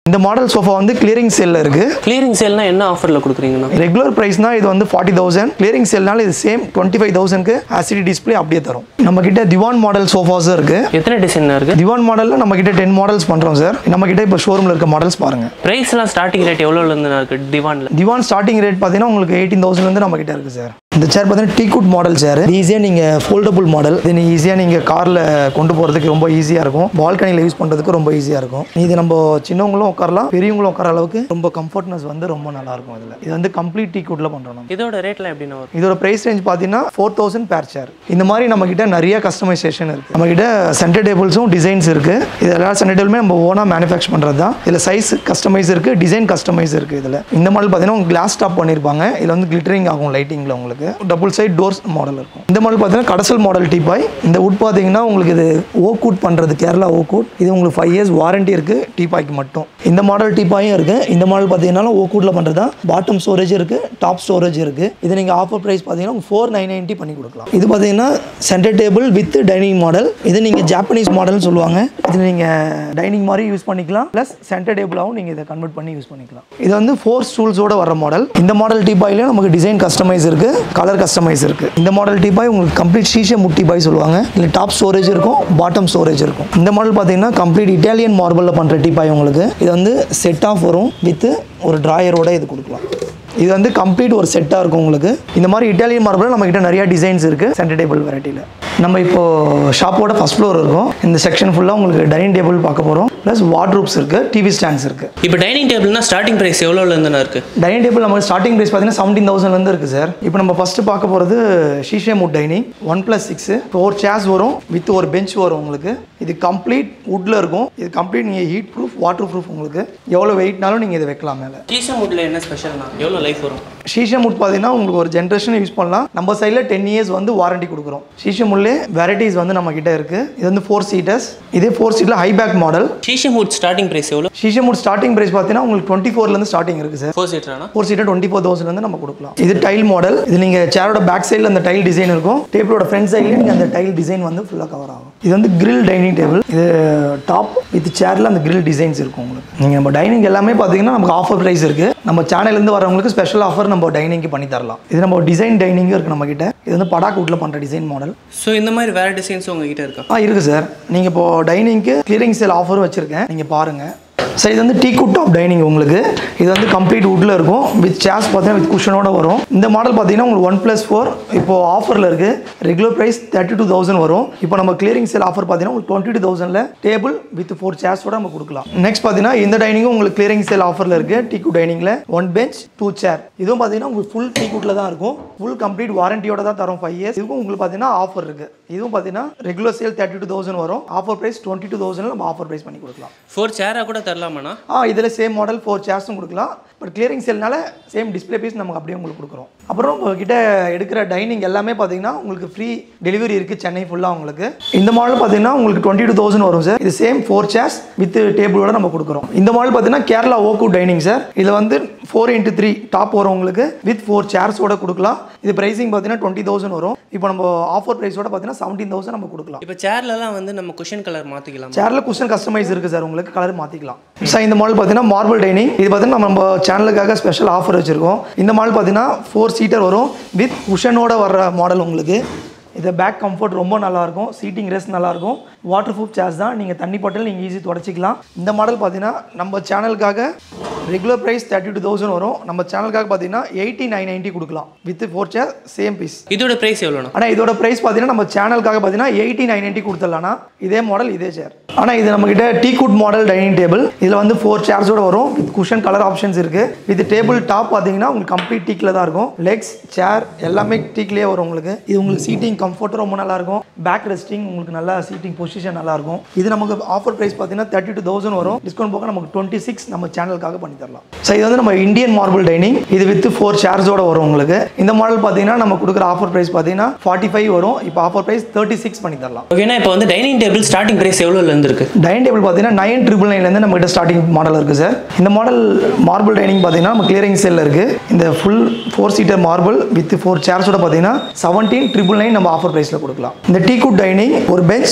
B: இந்த மாடல் சோஃபா வந்து கிளியரிங் சேலில் இருக்குது
A: கிளியரிங் சேல்னா என்ன ஆஃபரில் கொடுக்குறீங்கண்ணா
B: ரெகுலர் ப்ரைஸ்னா இது வந்து ஃபார்ட்டி தௌசண்ட் கிளியரிங் சேல்னால இது சேம் டுவெண்ட்டி ஃபைவ் தௌசண்ட்க்கு ஆசிடி டிஸ்பிளே அப்படியே தரும் நம்ம கிட்ட திவான் மாடல் சோஃபாஸும் இருக்கு
A: எத்தனை டிசைன் இருக்கு
B: திவான் மாடலில் நம்ம கிட்ட டென் மாடல்ஸ் பண்ணுறோம் சார் நம்ம கிட்ட இப்போ ஷோரூமில் இருக்க மாடல்ஸ் பாருங்க
A: ப்ரைஸ்லாம் ஸ்டார்டிங் ரேட் எவ்வளோல இருந்து இருக்கு டிவானில்
B: திவான் ஸ்டார்டிங் ரேட் பார்த்தீங்கன்னா உங்களுக்கு எயிட்டீன் தௌசண்ட்லேருந்து நம்ம கிட்ட இருக்கு சார் இந்த சேர் பார்த்தீங்கன்னா டீ குட் மாடல் சேர் ஈஸியாக நீங்கள் ஃபோல்டபுள் மாடல் இது நீங்கள் ஈஸியாக நீங்கள் காரில் கொண்டு போகிறதுக்கு ரொம்ப ஈஸியாக இருக்கும் பால்கனியில் யூஸ் பண்ணுறதுக்கு ரொம்ப ஈஸியாக இருக்கும் இது நம்ம சின்னவங்களும் உட்காரலாம் பெரியவங்களும் உட்கார அளவுக்கு ரொம்ப கம்ஃபர்ட்னஸ் வந்து ரொம்ப நல்லா இருக்கும் இதில் இது வந்து கம்ப்ளீட் டீ குட்டில் பண்ணுறோம் நம்ம
A: இதோட ரேட்லாம் எப்படிண்ணா வரும்
B: இதோட பிரைஸ் ரேஞ்ச் பார்த்தீங்கன்னா ஃபோர் தௌசண்ட் பேர் சேர் இந்த மாதிரி நம்ம கிட்ட நிறைய கஸ்டமைசேஷன் இருக்கு நம்ம கிட்ட சென்டர் டேபிள்ஸும் டிசைன்ஸ் இருக்கு இது எல்லா சென்டர் டேபிளுமே நம்ம ஓனாக மேனுஃபேக்சர் பண்ணுறது தான் இதில் சைஸ் கஸ்டமைஸ் இருக்கு டிசைன் கஸ்டமைஸ் இருக்கு இதில் இந்த மாடல் பார்த்தீங்கன்னா கிளாஸ் டாப் பண்ணியிருப்பாங்க இதில் வந்து கிளிட்டரிங் ஆகும் லைட்டிங்கில் உங்களுக்கு டபுள் சைட் டோர்ஸ் மாடல் இருக்கும் இந்த மாடல் பார்த்தீங்கன்னா கடசல் மாடல் டீபாய் இந்த வுட் பார்த்தீங்கன்னா உங்களுக்கு இது ஓக் வுட் பண்ணுறது கேரளா ஓக் வுட் இது உங்களுக்கு ஃபைவ் இயர்ஸ் வாரண்டி இருக்கு டீபாய்க்கு மட்டும் இந்த மாடல் டீபாயும் இருக்கு இந்த மாடல் பார்த்தீங்கன்னா ஓக் வுட்ல பண்ணுறது தான் பாட்டம் ஸ்டோரேஜ் இருக்கு டாப் ஸ்டோரேஜ் இருக்கு இது நீங்கள் ஆஃபர் ப்ரைஸ் பார்த்தீங்கன்னா ஃபோர் நைன் நைன்ட்டி பண்ணி கொடுக்கலாம் இது பார்த்தீங்கன்னா centre table with dining model இது நீங்கள் ஜாப்பனீஸ் மாடல்னு சொல்லுவாங்க இது நீங்கள் டைனிங் மாதிரி யூஸ் பண்ணிக்கலாம் ப்ளஸ் சென்டர் டேபிளாகவும் நீங்கள் இதை கன்வெர்ட் பண்ணி யூஸ் பண்ணிக்கலாம் இது வந்து ஃபோர் ஸ்டூல்ஸோட வர மாடல் இந்த மாடல் டீபாயிலே நமக்கு டிசைன் கஸ்டமைஸ் இருக்கு கலர் கஸ்டமைஸ் இருக்கு இந்த மாடல் டீபாய் உங்களுக்கு கம்ப்ளீட் ஷீஷே முட்டி பாய் சொல்லுவாங்க இல்லை டாப் ஸ்டோரேஜ் இருக்கும் பாட்டம் ஸ்டோரேஜ் இருக்கும் இந்த மாடல் பார்த்தீங்கன்னா கம்ப்ளீட் இட்டாலியன் மார்பிளில் பண்ணுற டீபாய் உங்களுக்கு இது வந்து செட் ஆஃப் வரும் வித் ஒரு ட்ராயரோட இது கொடுக்கலாம் இது வந்து கம்ப்ளீட் ஒரு செட்டாக இருக்கும் உங்களுக்கு இந்த மாதிரி இட்டாலியன் மார்பிள் நம்ம கிட்ட நிறைய டிசைன்ஸ் இருக்குது சென்டர் டேபிள் வெரைட்டியில் நம்ம இப்போ ஷாப்போட ஃபர்ஸ்ட் ஃப்ளோர் இருக்கும் இந்த செக்ஷன் ஃபுல்லாக உங்களுக்கு டைனிங் டேபிள் பார்க்க போகிறோம் ப்ளஸ் வார்ட்ரூப்ஸ் இருக்குது டிவி ஸ்டாண்ட்ஸ் இருக்குது
A: இப்போ டைனிங் டேபிள்னா ஸ்டார்டிங் ப்ரைஸ் எவ்வளோல இருந்துண்ணா இருக்கு
B: டைனிங் டேபிள் நம்ம ஸ்டார்டிங் ப்ரைஸ் பார்த்தீங்கன்னா செவன்டீன் தௌசண்ட்லேருந்து இருக்குது சார் இப்போ நம்ம ஃபஸ்ட்டு பார்க்க போகிறது ஷீஷே முட் dining one plus six four chairs வரும் வித் ஒரு பெஞ்ச் வரும் உங்களுக்கு இது கம்ப்ளீட் வுட்டில் இருக்கும் இது கம்ப்ளீட் நீங்கள் ஹீட் ப்ரூஃப் வாட்டர் ப்ரூஃப் உங்களுக்கு எவ்வளோ வெயிட்னாலும் நீங்கள் இதை வைக்கலாம் மேலே
A: கீசா மூட்டில் என்ன ஸ்பெஷல்னா எவ்வளோ லைஃப் வரும்
B: ஷீஷா முட் பார்த்தீங்கன்னா உங்களுக்கு ஒரு ஜென்ரேஷன் யூஸ் பண்ணலாம் நம்ம சைடில் டென் இயர்ஸ் வந்து வாரண்டி கொடுக்குறோம் ஷீஷா முல்லே வெரைட்டிஸ் வந்து நம்ம கிட்ட இருக்குது இது வந்து ஃபோர் சீட்டர்ஸ் இதே ஃபோர் சீட்டில் ஹை பேக் மாடல்
A: ஷீஷா மூட் ஸ்டார்டிங் ப்ரைஸ் எவ்வளோ
B: ஷீஷா முட் ஸ்டார்டிங் ப்ரைஸ் பார்த்தீங்கன்னா உங்களுக்கு டுவெண்ட்டி ஃபோர்லேருந்து ஸ்டார்டிங் இருக்குது சார்
A: ஃபோர் சீட்டரானா
B: ஃபோர் சீட்டர் டுவெண்ட்டி ஃபோர் தௌசண்ட்லேருந்து நம்ம கொடுக்கலாம் இது டைல் மாடல் இது நீங்கள் சேரோட பேக் சைடில் அந்த டைல் டிசைன் இருக்கும் டேபிளோட ஃப்ரண்ட் சைட்லேயே நீங்கள் அந்த டைல் டிசைன் வந்து ஃபுல்லாக கவர் ஆகும் இது வந்து grill டைனிங் டேபிள் இது டாப் வித் சேரில் அந்த grill டிசைன்ஸ் இருக்கும் உங்களுக்கு நீங்கள் நம்ம டைனிங் எல்லாமே பார்த்தீங்கன்னா நமக்கு ஆஃபர் ப்ரைஸ் இருக்குது நம்ம சேனல்லேருந்து வரவங்களுக்கு ஸ்பெஷல் ஆஃபர் நம்ம டைனிங்க்கு பண்ணி தரலாம் இது நம்ம டிசைன் டைனிங்கும் இருக்குது நம்ம கிட்ட இது வந்து படாக் வுட்டில் பண்ணுற டிசைன் மாடல்
A: ஸோ இந்த மாதிரி வேறு டிசைன்ஸ் உங்ககிட்ட இருக்கா
B: ஆ இருக்குது சார் நீங்கள் இப்போ டைனிங்க்கு கிளியரிங் சேல் ஆஃபரும் வச்சுருக்கேன் நீங்கள் பாருங்கள் சார் இது வந்து டீ குட் டாப் டைனிங் உங்களுக்கு இது வந்து கம்ப்ளீட் வுட்டில் இருக்கும் வித் சேர்ஸ் பார்த்தீங்கன்னா வித் குஷனோட வரும் இந்த மாடல் பார்த்தீங்கன்னா உங்களுக்கு ஒன் ப்ளஸ் ஃபோர் இப்போ ஆஃபரில் இருக்குது regular price thirty two thousand வரும் இப்போ நம்ம கிளியரிங் சேல் ஆஃபர் பார்த்தீங்கன்னா உங்களுக்கு டுவெண்ட்டி டூ தௌசண்டில் டேபிள் வித் ஃபோர் சேர்ஸோட நம்ம கொடுக்கலாம் நெக்ஸ்ட் பார்த்தீங்கன்னா இந்த டைனிங்கும் உங்களுக்கு கிளியரிங் சேல் ஆஃபரில் இருக்குது டீ குட் டைனிங்கில் ஒன் பெஞ்ச் டூ சேர் இதுவும் பார்த்தீங்கன்னா உங்களுக்கு ஃபுல் டீ குட்டில் தான் இருக்கும் ஃபுல் கம்ப்ளீட் வாரண்டியோட தான் தரும் ஃபைவ் இயர்ஸ் இதுவும் உங்களுக்கு பார்த்தீங்கன்னா ஆஃபர் இருக்குது இதுவும் பார்த்தீங்கன்னா regular sale thirty two thousand வரும் offer price twenty two thousand நம்ம ஆஃபர் ப்ரைஸ் பண்ணி கொடுக்கலாம்
A: ஃபோர் சேராக கூட தரலாமாண்ணா
B: ஆ இதில் சேம் மாடல் ஃபோர் சேர்ஸும் கொடுக்கலாம் பட் கிளியரிங் சேல்னால சேம் டிஸ்ப்ளே பீஸ் நமக்கு அப்படியே உங்களுக்கு கொடுக்குறோம் அப்புறம் உங்ககிட்ட எடுக்கிற டைனிங் எல்லாமே பார்த்தீங்கன்னா உங்களுக்கு ஃப்ரீ டெலிவரி இருக்குது சென்னை ஃபுல்லாக உங்களுக்கு இந்த மாடல் பார்த்தீங்கன்னா உங்களுக்கு டுவெண்ட்டி டூ தௌசண்ட் வரும் சார் இது சேம் ஃபோர் சேர்ஸ் வித் டேபிளோட நம்ம கொடுக்குறோம் இந்த மாடல் பார்த்தீங்கன்னா கேரளா ஓக்கு டைனிங் சார் இதில் வந்து ஃபோர் இன்ட்டு த்ரீ டாப் வரும் உங்களுக்கு வித் ஃபோர் சேர்ஸோட கொடுக்கலாம் இது ப்ரைஸிங் பார்த்தீங்கன்னா டுவெண்ட்டி தௌசண்ட் வரும் இப்போ நம்ம ஆஃபர் ப்ரைஸோட பார்த்தீங்கன்னா செவன்டீன் தௌசண்ட் நம்ம கொடுக்கலாம்
A: இப்போ சேர்லலாம் வந்து நம்ம குஷன் கலர் மாற்றிக்கலாம்
B: சேர்ல குஷன் கஸ்டமைஸ் இருக்குது சார் உங்களுக்கு கலர் மாற்றிக்கலாம் சார் இந்த மாடல் பார்த்தீங்கன்னா மார்பிள் டைனிங் இது பார்த்தீங்கன்னா நம்ம சேனலுக்காக ஸ்பெஷல் ஆஃபர் வச்சுருக்கோம் இந்த மாடல் பார்த்தீங்கன்னா ஃபோர் சீட்டர் வரும் வித் குஷனோட வர்ற மாடல் உங்களுக்கு இது பேக் கம்ஃபர்ட் ரொம்ப நல்லாயிருக்கும் சீட்டிங் ரெஸ்ட் நல்லாயிருக்கும் வாட்டர் ப்ரூஃப் சேர்ஸ் தான் நீங்கள் தண்ணி பாட்டில் நீங்கள் ஈஸி தொடச்சிக்கலாம் இந்த மாடல் பார்த்தீங்கன்னா நம்ம சேனலுக்காக regular price thirty two thousand வரும் நம்ம சேனலுக்காக பார்த்தீங்கன்னா எயிட்டி நைன் நைன்ட்டி கொடுக்கலாம் with four chair same piece
A: இதோட ப்ரைஸ் எவ்வளோண்ணா
B: ஆனால் இதோட ப்ரைஸ் பார்த்தீங்கன்னா நம்ம சேனலுக்காக பார்த்தீங்கன்னா எயிட்டி நைன் நைன்ட்டி கொடுத்துடலாம்னா இதே மாடல் இதே சேர் ஆனால் இது நம்மக்கிட்ட teak wood model dining table இதில் வந்து ஃபோர் சேர்ஸோட வரும் வித் குஷன் கலர் ஆப்ஷன்ஸ் இருக்குது வித் டேபிள் டாப் பார்த்தீங்கன்னா உங்களுக்கு கம்ப்ளீட் டீக்கில் தான் இருக்கும் லெக்ஸ் சேர் எல்லாமே டீக்லேயே வரும் உங்களுக்கு இது உங்களுக்கு சீட்டிங் கம்ஃபர்ட்டும் ரொம்ப நல்லா இருக்கும் பேக் ரெஸ்டிங் உங்களுக்கு நல்லா சீட்டிங் பொசிஷன் நல்லா இருக்கும் இது நமக்கு ஆஃபர் ப்ரைஸ் பார்த்தீங்கன்னா தேர்ட்டி டூ தௌசண்ட் வரும் டிஸ்கவுண்ட் போக நமக்கு டுவெண்ட்டி சிக்ஸ் நம்ம சேனலுக்காக பண்ணி தரலாம் ஸோ இது வந்து நம்ம இந்தியன் மார்பிள் டைனிங் இது வித் ஃபோர் சேர்ஸோட வரும் உங்களுக்கு இந்த மாடல் பார்த்தீங்கன்னா நம்ம கொடுக்குற ஆஃபர் ப்ரைஸ் பார்த்தீங்கன்னா ஃபார்ட்டி ஃபைவ் வரும் இப்போ ஆஃபர் ப்ரைஸ் தேர்ட்டி சிக்ஸ் பண்ணி தரலாம்
A: ஓகேண்ணா இப்போ வந்து டைனிங் டேபிள் ஸ்டார்டிங் ப்ரைஸ் எவ்வளோலேருந்து இருக்கு
B: டைனிங் டேபிள் பார்த்தீங்கன்னா நைன் ட்ரிபிள் நைன்லேருந்து நம்ம கிட்ட ஸ்டார்டிங் மாடல் இருக்குது சார் இந்த மாடல் மார்பிள் டைனிங் பார்த்தீங்கன்னா நம்ம கிளியரிங் சேலில் இருக்குது இந்த full four seater marble with four சேர்ஸோட பார்த்தீங்கன்னா செவன்டீன் ட்ரிபிள் நைன் நம்ம ஆஃபர் ப்ரைஸில் கொடுக்கலாம் இந்த டீ குட் டைனிங் ஒரு பெஞ்ச் ரெண்டு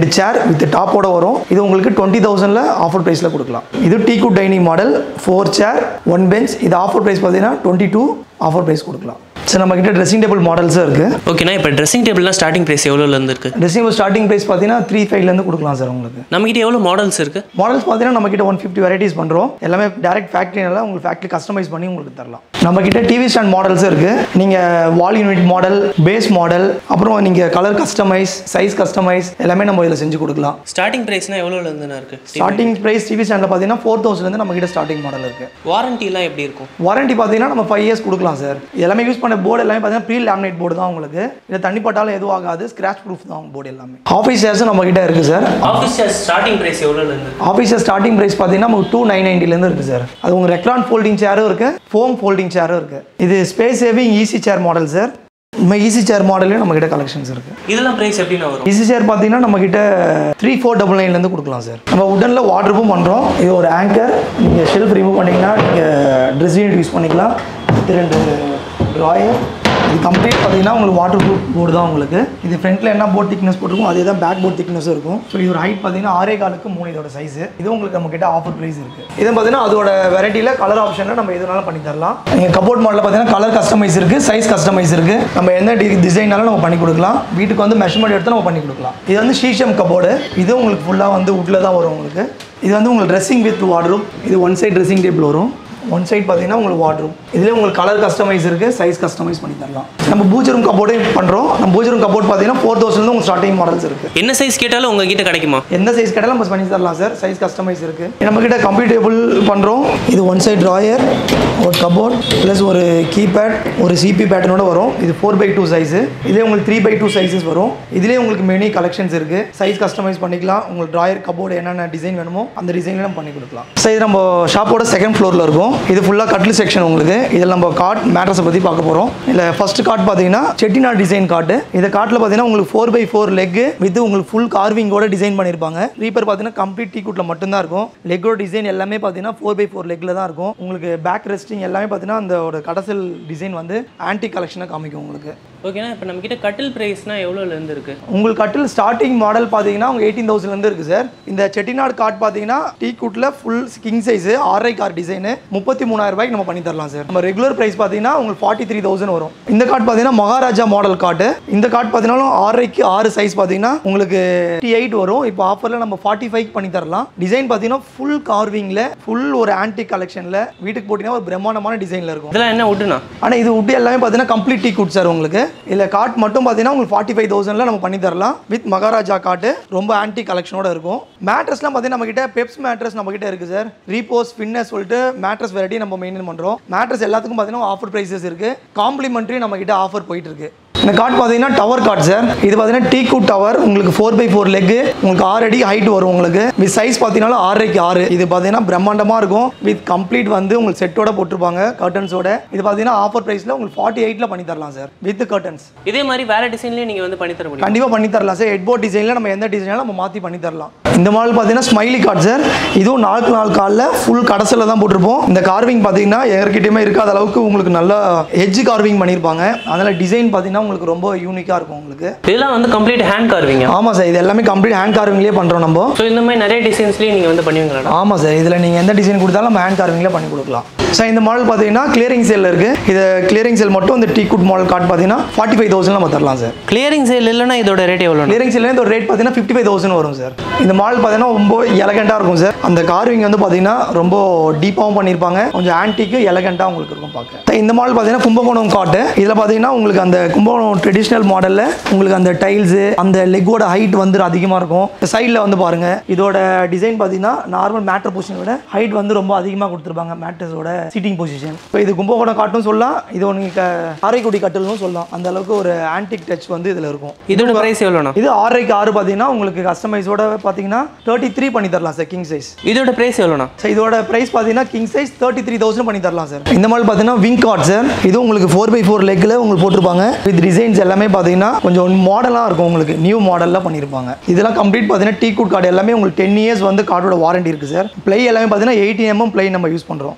B: சேர் வித் டாப்போட வரும் இது உங்களுக்கு டுவெண்ட்டி தௌசண்டில் ஆஃபர் ப்ரைஸில் கொடுக்கலாம் இது teak wood dining model four chair one bench இது ஆஃபர் ப்ரைஸ் பார்த்தீங்கன்னா டுவெண்ட்டி டூ ஆஃபர் ப்ரைஸ் கொடுக்கலாம் சார் நம்ம கிட்ட ட்ரெஸ்ஸிங் டேபிள் மாடல்ஸும் இருக்குது
A: ஓகேண்ணா இப்போ ட்ரெஸ்ஸிங் டேபிள்லாம் ஸ்டார்டிங் ப்ரைஸ் எவ்வளோலேருந்து இருக்குது
B: ட்ரெஸ்ஸிங் ஸ்டார்டிங் ப்ரைஸ் பார்த்தீங்கன்னா த்ரீ ஃபைவ்லேருந்து கொடுக்கலாம் சார் உங்களுக்கு
A: நம்மகிட்ட எவ்வளோ மாடல்ஸ் இருக்குது
B: மாடல்ஸ் பார்த்தீங்கன்னா நம்ம கிட்ட ஒன் ஃபிஃப்டி வெரைட்டிஸ் பண்ணுறோம் எல்லாமே டேரக்ட் ஃபேக்ட்ரினால உங்களுக்கு ஃபேக்ட்ரி கஸ்டமைஸ் பண்ணி உங்களுக்கு தரலாம் நம்ம கிட்ட டிவி ஸ்டாண்ட் மாடல்ஸ் இருக்கு நீங்கள் wall unit model base model அப்புறம் நீங்கள் கலர் கஸ்டமைஸ் சைஸ் கஸ்டமைஸ் எல்லாமே நம்ம இதில் செஞ்சு கொடுக்கலாம்
A: ஸ்டார்டிங் ப்ரைஸ்னால் எவ்வளோலேருந்துண்ணா இருக்குது
B: ஸ்டார்டிங் ப்ரைஸ் டிவி ஸ்டாண்டில் பார்த்தீங்கன்னா ஃபோர் தௌசண்ட்லேருந்து நம்ம கிட்ட ஸ்டார்டிங் மாடல் இருக்கு
A: வாரண்டிலாம் எப்படி இருக்கும்
B: வாரண்டி பார்த்தீங்கன்னா நம்ம ஃபைவ் இயர்ஸ் கொடுக்கலாம் சார் எல்லாமே யூஸ் பண்ண போர்டு எல்லாமே பார்த்தீங்கன்னா ப்ரீ லேமினேட் போர்டு தான் உங்களுக்கு இதில் தண்ணி பட்டாலும் எதுவும் ஆகாது ஸ்க்ராச் ப்ரூஃப் தான் போர்டு எல்லாமே ஆஃபீஸ் சேர்ஸும் நம்ம கிட்ட இருக்குது சார்
A: ஆஃபீஸ் ஸ்டார்டிங் ப்ரைஸ் எவ்வளோலேருந்து
B: ஆஃபீஸர் ஸ்டார்டிங் ப்ரைஸ் பார்த்தீங்கன்னா நமக்கு டூ நைன் நைன்ட்டிலேருந்து இருக்குது சார் அது உங்கள் ரெக்ரான் ஃபோல்டிங் சேரும் இருக்குது ஃபோம் ஃபோல்டிங் சேரும் இருக்குது இது space saving easy chair model sir நம்ம ஈஸி சேர் மாடல்லையும் நம்ம கிட்ட கலெக்ஷன்ஸ் இருக்குது
A: இதெல்லாம் ப்ரைஸ் எப்படிண்ணா வரும்
B: ஈஸி சேர் பார்த்தீங்கன்னா நம்ம கிட்ட த்ரீ ஃபோர் டபுள் நைன்லேருந்து கொடுக்கலாம் சார் நம்ம உடனில் வாட்ரூப்பும் பண்ணுறோம் இது ஒரு ஆங்கர் நீங்கள் ஷெல்ஃப் ரிமூவ் பண்ணிங்கன்னா நீங்கள் ட்ரெஸ் யூனிட் யூஸ் பண்ணிக்கலாம் இது ரெண்டு ட்ராயர் இது கம்ப்ளீட் பார்த்தீங்கன்னா உங்களுக்கு வாட்டர் ப்ரூஃப் போர்டு தான் உங்களுக்கு இது ஃப்ரண்ட்டில் என்ன போர்ட் திக்னஸ் போட்டிருக்கும் அதே தான் பேக் போர்ட் திக்னஸும் இருக்கும் ஸோ இது ஒரு ஹைட் பார்த்தீங்கன்னா ஆறே காலுக்கு மூணு இதோட சைஸ் இது உங்களுக்கு நம்ம கிட்ட ஆஃபர் ப்ரைஸ் இருக்குது இது பார்த்தீங்கன்னா அதோட வெரைட்டியில் கலர் ஆப்ஷனில் நம்ம எதுனாலும் பண்ணி தரலாம் நீங்கள் கபோர்ட் மாடலில் பார்த்தீங்கன்னா கலர் கஸ்டமைஸ் இருக்குது சைஸ் கஸ்டமைஸ் இருக்குது நம்ம எந்த டிசைனாலும் நம்ம பண்ணி கொடுக்கலாம் வீட்டுக்கு வந்து மெஷர்மெண்ட் எடுத்து நம்ம பண்ணி கொடுக்கலாம் இது வந்து ஷீஷம் கபோர்டு இது உங்களுக்கு ஃபுல்லாக வந்து உட்டில் தான் வரும் உங்களுக்கு இது வந்து உங்களுக்கு ட்ரெஸ்ஸிங் வித் வார்ட்ரூம் இது ஒன் சைட் ட்ரெஸ்ஸிங் டேபிள் வரும் ஒன் சைட் பார்த்தீங்கன்னா உங்களுக்கு வாட்ரூம் இதுலேயே உங்களுக்கு கலர் கஸ்டமைஸ் இருக்குது சைஸ் கஸ்டமைஸ் பண்ணி தரலாம் நம்ம பூஜை ரூம் கபோர்டையும் பண்ணுறோம் நம்ம பூஜை ரூம் கபோர்ட் பார்த்தீங்கன்னா ஃபோர் தௌசண்ட் உங்களுக்கு ஸ்டார்டிங் மாடல்ஸ் இருக்குது
A: என்ன சைஸ் கேட்டாலும் உங்ககிட்ட கிடைக்குமா
B: எந்த சைஸ் கேட்டாலும் நம்ம பண்ணி தரலாம் சார் சைஸ் கஸ்டமைஸ் இருக்குது நம்ம கிட்ட கம்ப்யூட்டேபிள் பண்ணுறோம் இது ஒன் சைட் ட்ராயர் ஒரு கபோர்ட் ப்ளஸ் ஒரு கீபேட் ஒரு சிபி பேட்டர்னோட வரும் இது ஃபோர் பை டூ சைஸு இதே உங்களுக்கு த்ரீ பை டூ சைஸஸ் வரும் இதுலேயே உங்களுக்கு மெனி கலெக்ஷன்ஸ் இருக்குது சைஸ் கஸ்டமைஸ் பண்ணிக்கலாம் உங்களுக்கு ட்ராயர் கபோர்டு என்னென்ன டிசைன் வேணுமோ அந்த டிசைனில் நம்ம பண்ணி கொடுக்கலாம் சார் இது நம்ம ஷாப்போட செகண்ட் ஃப்ளோரில் இருக்கும் இது ஃபுல்லாக கட்லு செக்ஷன் உங்களுக்கு இதில் நம்ம காட் மேட்ரஸை பற்றி பார்க்க போகிறோம் இல்லை ஃபர்ஸ்ட் காட் பார்த்தீங்கன்னா செட்டிநாட் டிசைன் காட்டு இந்த காட்டில் பார்த்தீங்கன்னா உங்களுக்கு four by four leg with உங்களுக்கு ஃபுல் கார்விங்கோட டிசைன் பண்ணியிருப்பாங்க ரீப்பர் பார்த்தீங்கன்னா கம்ப்ளீட் டீ கூட்டில் மட்டும்தான் இருக்கும் லெக்கோட டிசைன் எல்லாமே பார்த்தீங்கன்னா ஃபோர் பை ஃபோர் லெக்கில் தான் இருக்கும் உங்களுக்கு பேக் ரெஸ்டிங் எல்லாமே பார்த்தீங்கன்னா அந்த ஒரு கடைசல் டிசைன் வந்து ஆன்டி கலெக்ஷனாக காமிக்கும் உங்களுக்கு
A: ஓகேண்ணா இப்போ நம்மகிட்ட கட்டில் ப்ரைஸ்னால் எவ்வளோலேருந்து இருக்குது
B: உங்களுக்கு கட்டில் ஸ்டார்டிங் மாடல் பார்த்தீங்கன்னா உங்கள் எயிட்டீன் தௌசண்ட்லேருந்து இருக்குது சார் இந்த செட்டிநாடு கார்ட் பார்த்தீங்கன்னா டீ கூட்டில் ஃபுல் கிங் சைஸ் ஆர்ஐ கார் டிசைனு முப்பத்தி மூணாயிரம் ரூபாய்க்கு நம்ம பண்ணி தரலாம் சார் நம்ம ரெகுலர் ப்ரைஸ் பார்த்தீங்கன்னா உங்களுக்கு ஃபார்ட்டி த்ரீ தௌசண்ட் வரும் இந்த கார்ட் பார்த்தீங்கன்னா மகாராஜா மாடல் கார்டு இந்த கார்ட் பார்த்தீங்கன்னா ஆறரைக்கு ஆறு சைஸ் பார்த்தீங்கன்னா உங்களுக்கு டி எயிட் வரும் இப்போ ஆஃபரில் நம்ம ஃபார்ட்டி ஃபைவ் பண்ணி தரலாம் டிசைன் பார்த்தீங்கன்னா ஃபுல் கார்விங்கில் ஃபுல் ஒரு ஆன்டி கலெக்ஷனில் வீட்டுக்கு போட்டிங்கன்னா ஒரு பிரம்மாண்டமான டிசைனில் இருக்கும்
A: இதெல்லாம் என்ன உட்டுண்ணா
B: ஆனால் இது உட்டு எல்லாமே பார்த்தீங்கன்னா கம்ப்ளீட் டீ குட் சார் உங்களுக்கு இதில் காட் மட்டும் பார்த்தீங்கன்னா உங்களுக்கு ஃபார்ட்டி ஃபைவ் தௌசண்டில் நம்ம பண்ணி தரலாம் வித் மகாராஜா காட்டு ரொம்ப ஆன்டி கலெக்ஷனோட இருக்கும் மேட்ரஸ்லாம் பார்த்தீங்கன்னா நம்மகிட்ட பெப்ஸ் மேட்ரஸ் நம்மகிட்ட இருக்குது சார் ரீபோஸ் ஃபிட்னஸ் சொல்லிட்டு மேட்ரஸ் வெரைட்டி நம்ம மெயின்டைன் பண்ணுறோம் மேட்ரஸ் எல்லாத்துக்கும் பார்த்தீங்கன்னா ஆஃபர் ப்ரைஸஸ் இருக்குது காம்ப்ளிமெண்ட்ரி நம்மகிட்ட ஆஃபர் போயிட்டு இருக்கு இந்த கார்ட் பார்த்தீங்கன்னா டவர் கார்ட் சார் இது பார்த்தீங்கன்னா டீ கூட் டவர் உங்களுக்கு ஃபோர் பை ஃபோர் லெக் உங்களுக்கு ஆறு அடி ஹைட் வரும் உங்களுக்கு வித் சைஸ் பார்த்தீங்கன்னா ஆறரைக்கு ஆறு இது பார்த்தீங்கன்னா பிரம்மாண்டமாக இருக்கும் வித் கம்ப்ளீட் வந்து உங்களுக்கு செட்டோட போட்டிருப்பாங்க கர்டன்ஸோட இது பார்த்தீங்கன்னா ஆஃபர் ப்ரைஸில் உங்களுக்கு ஃபார்ட்டி எயிட்டில் பண்ணி தரலாம் சார் வித் கர்டன்ஸ்
A: இதே மாதிரி வேறு டிசைன்லேயும் நீங்கள் வந்து பண்ணி தர முடியும்
B: கண்டிப்பாக பண்ணி தரலாம் சார் ஹெட்போர்ட் டிசைனில் நம்ம எந்த டிசைனாலும் நம்ம மாற்றி பண்ணி தரலாம் இந்த மாடல் பார்த்தீங்கன்னா ஸ்மைலி கார்ட் சார் இதுவும் நாளுக்கு நாள் காலில் ஃபுல் கடைசியில் தான் போட்டிருப்போம் இந்த கார்விங் பார்த்தீங்கன்னா யார்கிட்டயுமே இருக்காத அளவுக்கு உங்களுக்கு நல்லா எட்ஜ் கார்விங் பண்ணியிருப்பாங்க அதனால் டிசைன் பார்த்தீங்கன்னா உங்களுக்கு ரொம்ப யூனிக்காக இருக்கும் உங்களுக்கு
A: இதெல்லாம் வந்து கம்ப்ளீட் ஹேண்ட் கார்விங்க
B: ஆமாம் சார் இது எல்லாமே கம்ப்ளீட் ஹேண்ட் கார்விங்லேயே பண்ணுறோம் நம்ம
A: ஸோ இந்த மாதிரி நிறைய டிசைன்ஸ்லேயும் நீங்கள் வந்து பண்ணுவீங்களா
B: ஆமாம் சார் இதில் நீங்கள் எந்த டிசைன் கொடுத்தாலும் நம்ம ஹேண்ட் கார்விங்கில் பண்ணி கொடுக்கலாம் சார் இந்த மாடல் பார்த்தீங்கன்னா கிளியரிங் சேலில் இருக்குது இது கிளியரிங் சேல் மட்டும் இந்த டீ குட் மாடல் கார்டு பார்த்தீங்கன்னா ஃபார்ட்டி ஃபைவ் தௌசண்ட் நம்ம தரலாம் சார்
A: கிளியரிங் சேல் இல்லைன்னா இதோட ரேட் எவ்வளோ
B: கிளியரிங் சேல் இந்த ரேட் பார்த்தீங்கன்னா ஃபிஃப்டி ஃபைவ் தௌசண்ட் வரும் சார் இந்த மாடல் பார்த்தீங்கன்னா ரொம்ப எலகண்ட்டாக இருக்கும் சார் அந்த கார்விங் வந்து பார்த்தீங்கன்னா ரொம்ப டீப்பாகவும் பண்ணியிருப்பாங்க கொஞ்சம் ஆன்டிக்கு எலகண்ட்டாக உங்களுக்கு இருக்கும் பார்க்க இந்த மாடல் பார்த்தீங்கன்னா கும்பகோணம் காட்டு இதில் பார்த்தீங்கன்னா உங்களுக்கு அந்த கும்பகோணம் ட்ரெடிஷ்னல் மாடலில் உங்களுக்கு அந்த டைல்ஸு அந்த லெக்கோட ஹைட் வந்து அதிகமாக இருக்கும் சைடில் வந்து பாருங்கள் இதோட டிசைன் பார்த்தீங்கன்னா நார்மல் மேட்ரு பொசிஷனை விட ஹைட் வந்து ரொம்ப அதிகமாக கொடுத்துருப்பாங்க மேட்ரஸோட சீட்டிங் பொசிஷன் இப்போ இது கும்பகோணம் காட்டும் சொல்லலாம் இது ஒன்று காரைக்குடி கட்டலும் சொல்லலாம் அந்த அளவுக்கு ஒரு ஆன்டிக் டச் வந்து இதில் இருக்கும்
A: இதோட ப்ரைஸ் எவ்வளோண்ணா
B: இது ஆறரைக்கு ஆறு பார்த்தீங்கன்னா உங்களுக்கு கஸ்டமைஸோட பார்த்தீங்கன்னா தேர்ட்டி த்ரீ பண்ணி தரலாம் சார் கிங் சைஸ்
A: இதோட ப்ரைஸ் எவ்வளோண்ணா
B: சார் இதோட ப்ரைஸ் பார்த்தீங்கன்னா king size thirty three thousand பண்ணி தரலாம் சார் இந்த மாதிரி பார்த்தீங்கன்னா விங் கார்ட் சார் இது உங்களுக்கு ஃபோர் பை ஃபோர் லெக்கில் உங்களுக்கு போட்டிருப்பாங்க வித் டிசைன்ஸ் எல்லாமே பார்த்தீங்கன்னா கொஞ்சம் மாடலாக இருக்கும் உங்களுக்கு நியூ மாடலில் பண்ணியிருப்பாங்க இதெல்லாம் கம்ப்ளீட் பார்த்தீங்கன்னா டீ குட் கார்டு எல்லாமே உங்களுக்கு டென் இயர்ஸ் வந்து கார்டோட வாரண்டி இருக்குது சார் ப்ளை எல்லாமே பார்த்தீங்கன்னா எயிட்டி எம்எம் ப்ளை நம்ம யூஸ் பண்ணுறோம் இதோட ப்ரைஸ்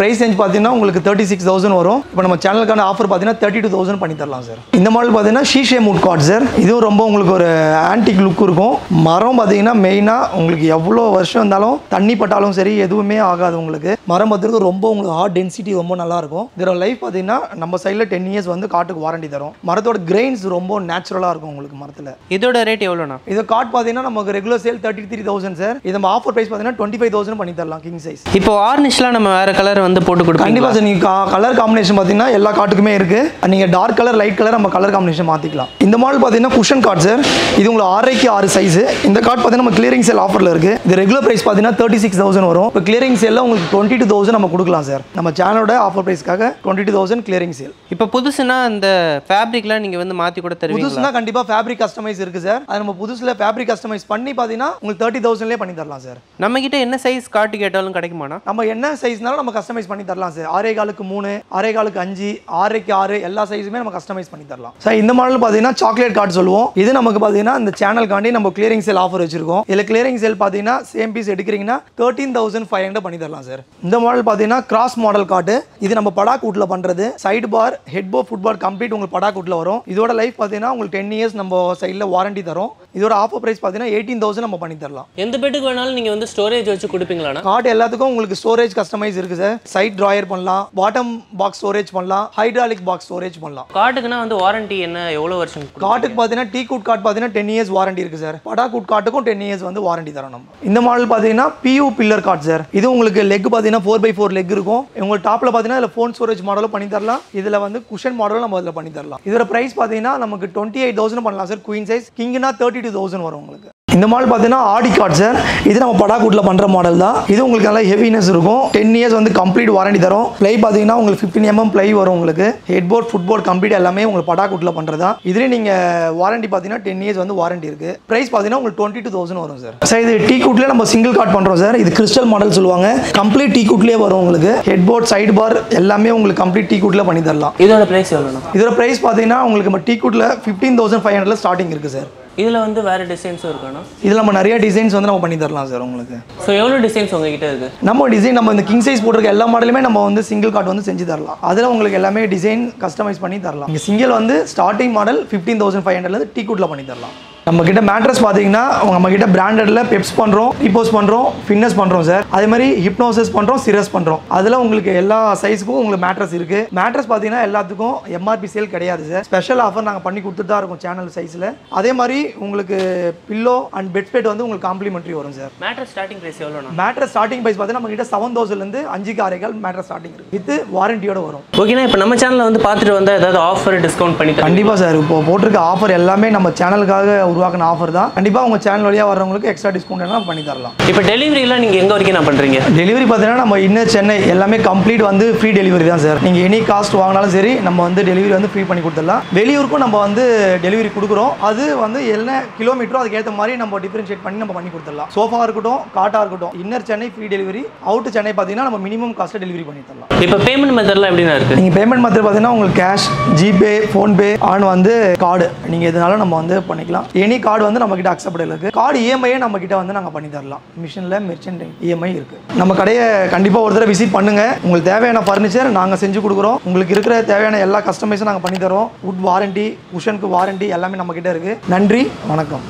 B: பிரைஸ் ரேஞ்ச் பார்த்தீங்கன்னா உங்களுக்கு தேர்ட்டி சிக்ஸ் தௌசண்ட் வரும் இப்போ நம்ம சேனலுக்கான ஆஃபர் பார்த்தீங்கன்னா தேர்ட்டி டூ தௌசண்ட் பண்ணி தரலாம் சார் இந்த மாடல் பார்த்தீங்கன்னா ஷீஷே மூட் கார்ட் சார் இதுவும் ரொம்ப உங்களுக்கு ஒரு ஆன்டிக் லுக் இருக்கும் மரம் பார்த்தீங்கன்னா மெயினாக உங்களுக்கு எவ்வளோ வருஷம் இருந்தாலும் தண்ணி பட்டாலும் சரி எதுவுமே ஆகாது உங்களுக்கு மரம் பார்த்துருக்கு ரொம்ப உங்களுக்கு ஹார்ட் டென்சிட்டி ரொம்ப நல்லா இருக்கும் இதோட லைஃப் பார்த்தீங்கன்னா நம்ம சைடில் டென் இயர்ஸ் வந்து காட்டுக்கு வாரண்டி தரும் மரத்தோட கிரெயின்ஸ் ரொம்ப நேச்சுரலாக இருக்கும் உங்களுக்கு மரத்தில்
A: இதோட ரேட் எவ்வளோண்ணா
B: இது கார்ட் பார்த்தீங்கன்னா நமக்கு regular sale thirty three thousand sir இது நம்ம ஆஃபர் ப்ரைஸ் பார்த்தீங்கன்னா டுவெண்ட்டி ஃபைவ் தௌசண்ட் பண்ணி தரலாம் கிங் சைஸ்
A: இப்போ வார்னிஷ்லாம் நம்ம வேற கலர் வந்து போட்டு கொடுப்பீங்க
B: கண்டிப்பாக சார் நீங்கள் கலர் காம்பினேஷன் பார்த்தீங்கன்னா எல்லா காட்டுக்குமே இருக்குது நீங்கள் டார்க் கலர் லைட் கலர் நம்ம கலர் காம்பினேஷன் மாற்றிக்கலாம் இந்த மாடல் பார்த்தீங்கன்னா குஷன் கார்டு சார் இது உங்களுக்கு ஆறரைக்கு ஆறு சைஸ் இந்த கார்டு பார்த்தீங்கன்னா நம்ம கிளியரிங் சேல் ஆஃபரில் இருக்குது இது ரெகுலர் ப்ரைஸ் பார்த்தீங்கன்னா தேர்ட்டி சிக்ஸ் தௌசண்ட் வரும் இப்போ கிளியரிங் சேலில் உங்களுக்கு டுவெண்ட்டி டூ தௌசண்ட் நம்ம கொடுக்கலாம் சார் நம்ம சேனலோட ஆஃபர் ப்ரைஸ்க்காக twenty two thousand clearing sale
A: இப்போ புதுசுனா அந்த ஃபேப்ரிக்லாம் நீங்கள் வந்து மாற்றி கூட தருவீங்க
B: புதுசுனா கண்டிப்பாக ஃபேப்ரிக் கஸ்டமைஸ் இருக்குது சார் அது நம்ம புதுசில் ஃபேப்ரிக் கஸ்டமைஸ் பண்ணி பார்த்தீங்கன்னா உங்களுக்கு தேர்ட்டி தௌசண்ட்லேயே பண்ணி தரலாம் சார்
A: நம்ம கிட்ட என்ன சைஸ் காட்டு கேட்டாலும் கிடைக்குமாண்ணா
B: நம்ம என்ன சைஸ்னாலும் நம்ம கஸ்டமைஸ் பண்ணி தரலாம் சார் ஆறே காலுக்கு மூணு ஆறே காலுக்கு அஞ்சு ஆறரைக்கு ஆறு எல்லா சைஸுமே நம்ம கஸ்டமைஸ் பண்ணி தரலாம் சார் இந்த மாடல் பார்த்தீங்கன்னா சாக்லேட் கார்டு சொல்லுவோம் இது நமக்கு பார்த்தீங்கன்னா இந்த சேனல்காண்டி நம்ம கிளியரிங் சேல் ஆஃபர் வச்சிருக்கோம் இதில் கிளியரிங் சேல் பார்த்தீங்கன்னா சேம் பீஸ் எடுக்கிறீங்கன்னா தேர்ட்டீன் தௌசண்ட் ஃபைவ் ஹண்ட்ரட் பண்ணி தரலாம் சார் இந்த மாடல் பார்த்தீங்கன்னா கிராஸ் மாடல் கார்டு இது நம்ம படாக்கூட்டில் பண்ணுறது சைடு பார் ஹெட் போ ஃபுட் பார் கம்ப்ளீட் உங்களுக்கு படாக்கூட்டில் வரும் இதோட லைஃப் பார்த்தீங்கன்னா உங்களுக்கு டென் இயர்ஸ் நம்ம சைடில் வாரண்டி தரும் இதோட ஆஃபர் ப்ரைஸ் பார்த்தீங்கன்னா எயிட்டீன் தௌசண்ட் நம்ம பண்ணி தரலாம்
A: எந்த பெட்டுக்கு வேணாலும் நீங்கள் வந்து ஸ்டோரேஜ் வச்சு கொடுப்பீங்களாண்ணா
B: கார்டு எல்லாத்துக்கும் உங்களுக்கு ஸ்டோரேஜ் கஸ்டமைஸ் இருக்குது சார் சைட் ட்ராயர் பண்ணலாம் பாட்டம் பாக்ஸ் ஸ்டோரேஜ் பண்ணலாம் ஹைட்ராலிக் பாக்ஸ் ஸ்டோரேஜ் பண்ணலாம்
A: காட்டுக்குன்னா வந்து வாரண்டி என்ன எவ்வளோ வருஷம்
B: காட்டுக்கு பார்த்தீங்கன்னா டீ குட் கார்டு பார்த்தீங்கன்னா டென் இயர்ஸ் வாரண்டி இருக்குது சார் படா குட் காட்டுக்கும் டென் இயர்ஸ் வந்து வாரண்டி தரோம் நம்ம இந்த மாடல் பார்த்தீங்கன்னா பியூ பில்லர் கார்டு சார் இது உங்களுக்கு லெக் பார்த்தீங்கன்னா ஃபோர் பை ஃபோர் லெக் இருக்கும் உங்களுக்கு டாப்பில் பார்த்தீங்கன்னா இதில் ஃபோன் ஸ்டோரேஜ் மாடலும் பண்ணி தரலாம் இதில் வந்து குஷன் மாடலும் நம்ம இதில் பண்ணி தரலாம் இதோட ப்ரைஸ் பார்த்தீங்கன்னா நமக்கு டுவெண்ட்டி எயிட் தௌசண்ட் பண்ணலாம் சார் குயின் சைஸ் கிங்னா தேர்ட்டி டூ தௌசண்ட் வரும் உங்களுக்கு இந்த மாடல் பார்த்தீங்கன்னா ஆடி கார்டு சார் இது நம்ம படாக்கூட்டில் பண்ணுற மாடல் தான் இது உங்களுக்கு நல்லா ஹெவினஸ் இருக்கும் டென் இயர்ஸ் வந்து கம்ப்ளீட் வாரண்டி தரும் ப்ளை பார்த்தீங்கன்னா உங்களுக்கு ஃபிஃப்டின் எம்எம் ப்ளை வரும் உங்களுக்கு head board foot board complete எல்லாமே உங்களுக்கு படாக்கூட்டில் பண்ணுறது தான் இதுலேயும் நீங்கள் வாரண்டி பார்த்தீங்கன்னா டென் இயர்ஸ் வந்து வாரண்டி இருக்குது ப்ரைஸ் பார்த்தீங்கன்னா உங்களுக்கு டுவெண்ட்டி டூ தௌசண்ட் வரும் சார் சார் இது டீ கூட்லேயே நம்ம சிங்கிள் கார்ட் பண்ணுறோம் சார் இது கிறிஸ்டல் மாடல் சொல்லுவாங்க கம்ப்ளீட் டீ கூட்லேயே வரும் உங்களுக்கு ஹெட் போர்ட் சைடு பார் எல்லாமே உங்களுக்கு கம்ப்ளீட் டீ கூட்டில் பண்ணி தரலாம்
A: இதோட ப்ரைஸ் எவ்வளோண்ணா
B: இதோட ப்ரைஸ் பார்த்தீங்கன்னா உங்களுக்கு நம்ம டீ கூட்டில் fifteen thousand five hundred starting இருக்குது சார்
A: இதில் வந்து வேறு டிசைன்ஸும் இருக்காண்ணா
B: இதில் நம்ம நிறைய டிசைன்ஸ் வந்து நம்ம பண்ணி தரலாம் சார் உங்களுக்கு
A: ஸோ எவ்வளோ டிசைன்ஸ் உங்ககிட்ட இருக்குது
B: நம்ம டிசைன் நம்ம இந்த கிங் சைஸ் போட்டிருக்க எல்லா மாடலுமே நம்ம வந்து சிங்கிள் கார்ட் வந்து செஞ்சு தரலாம் அதில் உங்களுக்கு எல்லாமே டிசைன் கஸ்டமைஸ் பண்ணி தரலாம் இங்கே சிங்கிள் வந்து starting model fifteen thousand five ஹண்ட்ரட்லேருந்து டீ கூட்டில் பண்ணி தரலாம் நம்ம கிட்ட மேட்ரஸ் பார்த்தீங்கன்னா நம்ம கிட்ட பிராண்டட்ல பெப்ஸ் பண்ணுறோம் ரிப்போஸ் பண்ணுறோம் ஃபிட்னஸ் பண்ணுறோம் சார் அதே மாதிரி ஹிப்னோசிஸ் பண்ணுறோம் சிரஸ் பண்ணுறோம் அதில் உங்களுக்கு எல்லா சைஸுக்கும் உங்களுக்கு மேட்ரஸ் இருக்கு மேட்ரஸ் பார்த்தீங்கன்னா எல்லாத்துக்கும் எம்ஆர்பி சேல் கிடையாது சார் ஸ்பெஷல் ஆஃபர் நாங்கள் பண்ணி கொடுத்துட்டு தான் இருக்கோம் சேனல் சைஸில் அதே மாதிரி உங்களுக்கு பில்லோ அண்ட் பெட் ஸ்பெட் வந்து உங்களுக்கு காம்ப்ளிமெண்ட்ரி வரும் சார்
A: மேட்ரஸ் ஸ்டார்டிங் ப்ரைஸ் எவ்வளோண்ணா
B: மேட்ரஸ் ஸ்டார்டிங் ப்ரைஸ் பார்த்தீங்கன்னா நம்ம கிட்ட செவன் தௌசண்ட்லேருந்து அஞ்சுக்கு ஆறேகால் மேட்ரஸ் ஸ்டார்டிங் இருக்கு வித் வாரண்டியோட வரும்
A: ஓகேண்ணா இப்போ நம்ம சேனலில் வந்து பார்த்துட்டு வந்தால் ஏதாவது ஆஃபர் டிஸ்கவுண்ட் பண்ணி தரீங்க
B: கண்டிப்பாக சார் இப்போ போட்டிருக்க ஆஃபர் எல்லாமே நம்ம சேனலுக்காக உருவாக்கின ஆஃபர் தான் கண்டிப்பாக உங்கள் சேனல் வழியாக வர்றவங்களுக்கு எக்ஸ்ட்ரா டிஸ்கவுண்ட் எல்லாம் பண்ணி தரலாம்
A: இப்போ டெலிவரிலாம் நீங்கள் எங்கே வரைக்கும் நான் பண்ணுறீங்க
B: டெலிவரி பார்த்தீங்கன்னா நம்ம இன்னர் சென்னை எல்லாமே கம்ப்ளீட் வந்து ஃப்ரீ டெலிவரி தான் சார் நீங்கள் எனி காஸ்ட் வாங்கினாலும் சரி நம்ம வந்து டெலிவரி வந்து ஃப்ரீ பண்ணி கொடுத்துடலாம் வெளியூருக்கும் நம்ம வந்து டெலிவரி கொடுக்குறோம் அது வந்து என்ன கிலோமீட்டரோ அதுக்கேற்ற மாதிரி நம்ம டிஃபரன்ஷியேட் பண்ணி நம்ம பண்ணி கொடுத்துடலாம் சோஃபா இருக்கட்டும் காட்டா இருக்கட்டும் inner Chennai free delivery out Chennai பார்த்தீங்கன்னா நம்ம மினிமம் காஸ்ட்டை டெலிவரி பண்ணி தரலாம்
A: இப்போ பேமெண்ட் மெத்தட்லாம் எப்படிண்ணா இருக்குது
B: நீங்கள் பேமெண்ட் மெத்தட் பார்த்தீங்கன்னா உங்களுக்கு கேஷ் ஜிபே ஃபோன்பே ஆன் வந்து கார்டு நீங்கள் எதுனாலும் நம்ம வந்து பண்ணிக்கலாம் எனி கார்டு வந்து நம்ம கிட்ட அக்செப்டபிள் இருக்குது கார்டு இஎம்ஐயே நம்ம கிட்ட வந்து நாங்கள் பண்ணி தரலாம் மிஷினில் மெர்ச்சன்ட் இஎம்ஐ இருக்குது நம்ம கடையை கண்டிப்பாக ஒரு தடவை விசிட் பண்ணுங்க உங்களுக்கு தேவையான ஃபர்னிச்சர் நாங்கள் செஞ்சு கொடுக்குறோம் உங்களுக்கு இருக்கிற தேவையான எல்லா கஸ்டமைஸும் நாங்கள் பண்ணி தரோம் வுட் வாரண்டி குஷனுக்கு வாரண்டி எல்லாமே நம்ம கிட்ட இருக்குது நன்றி வணக்கம்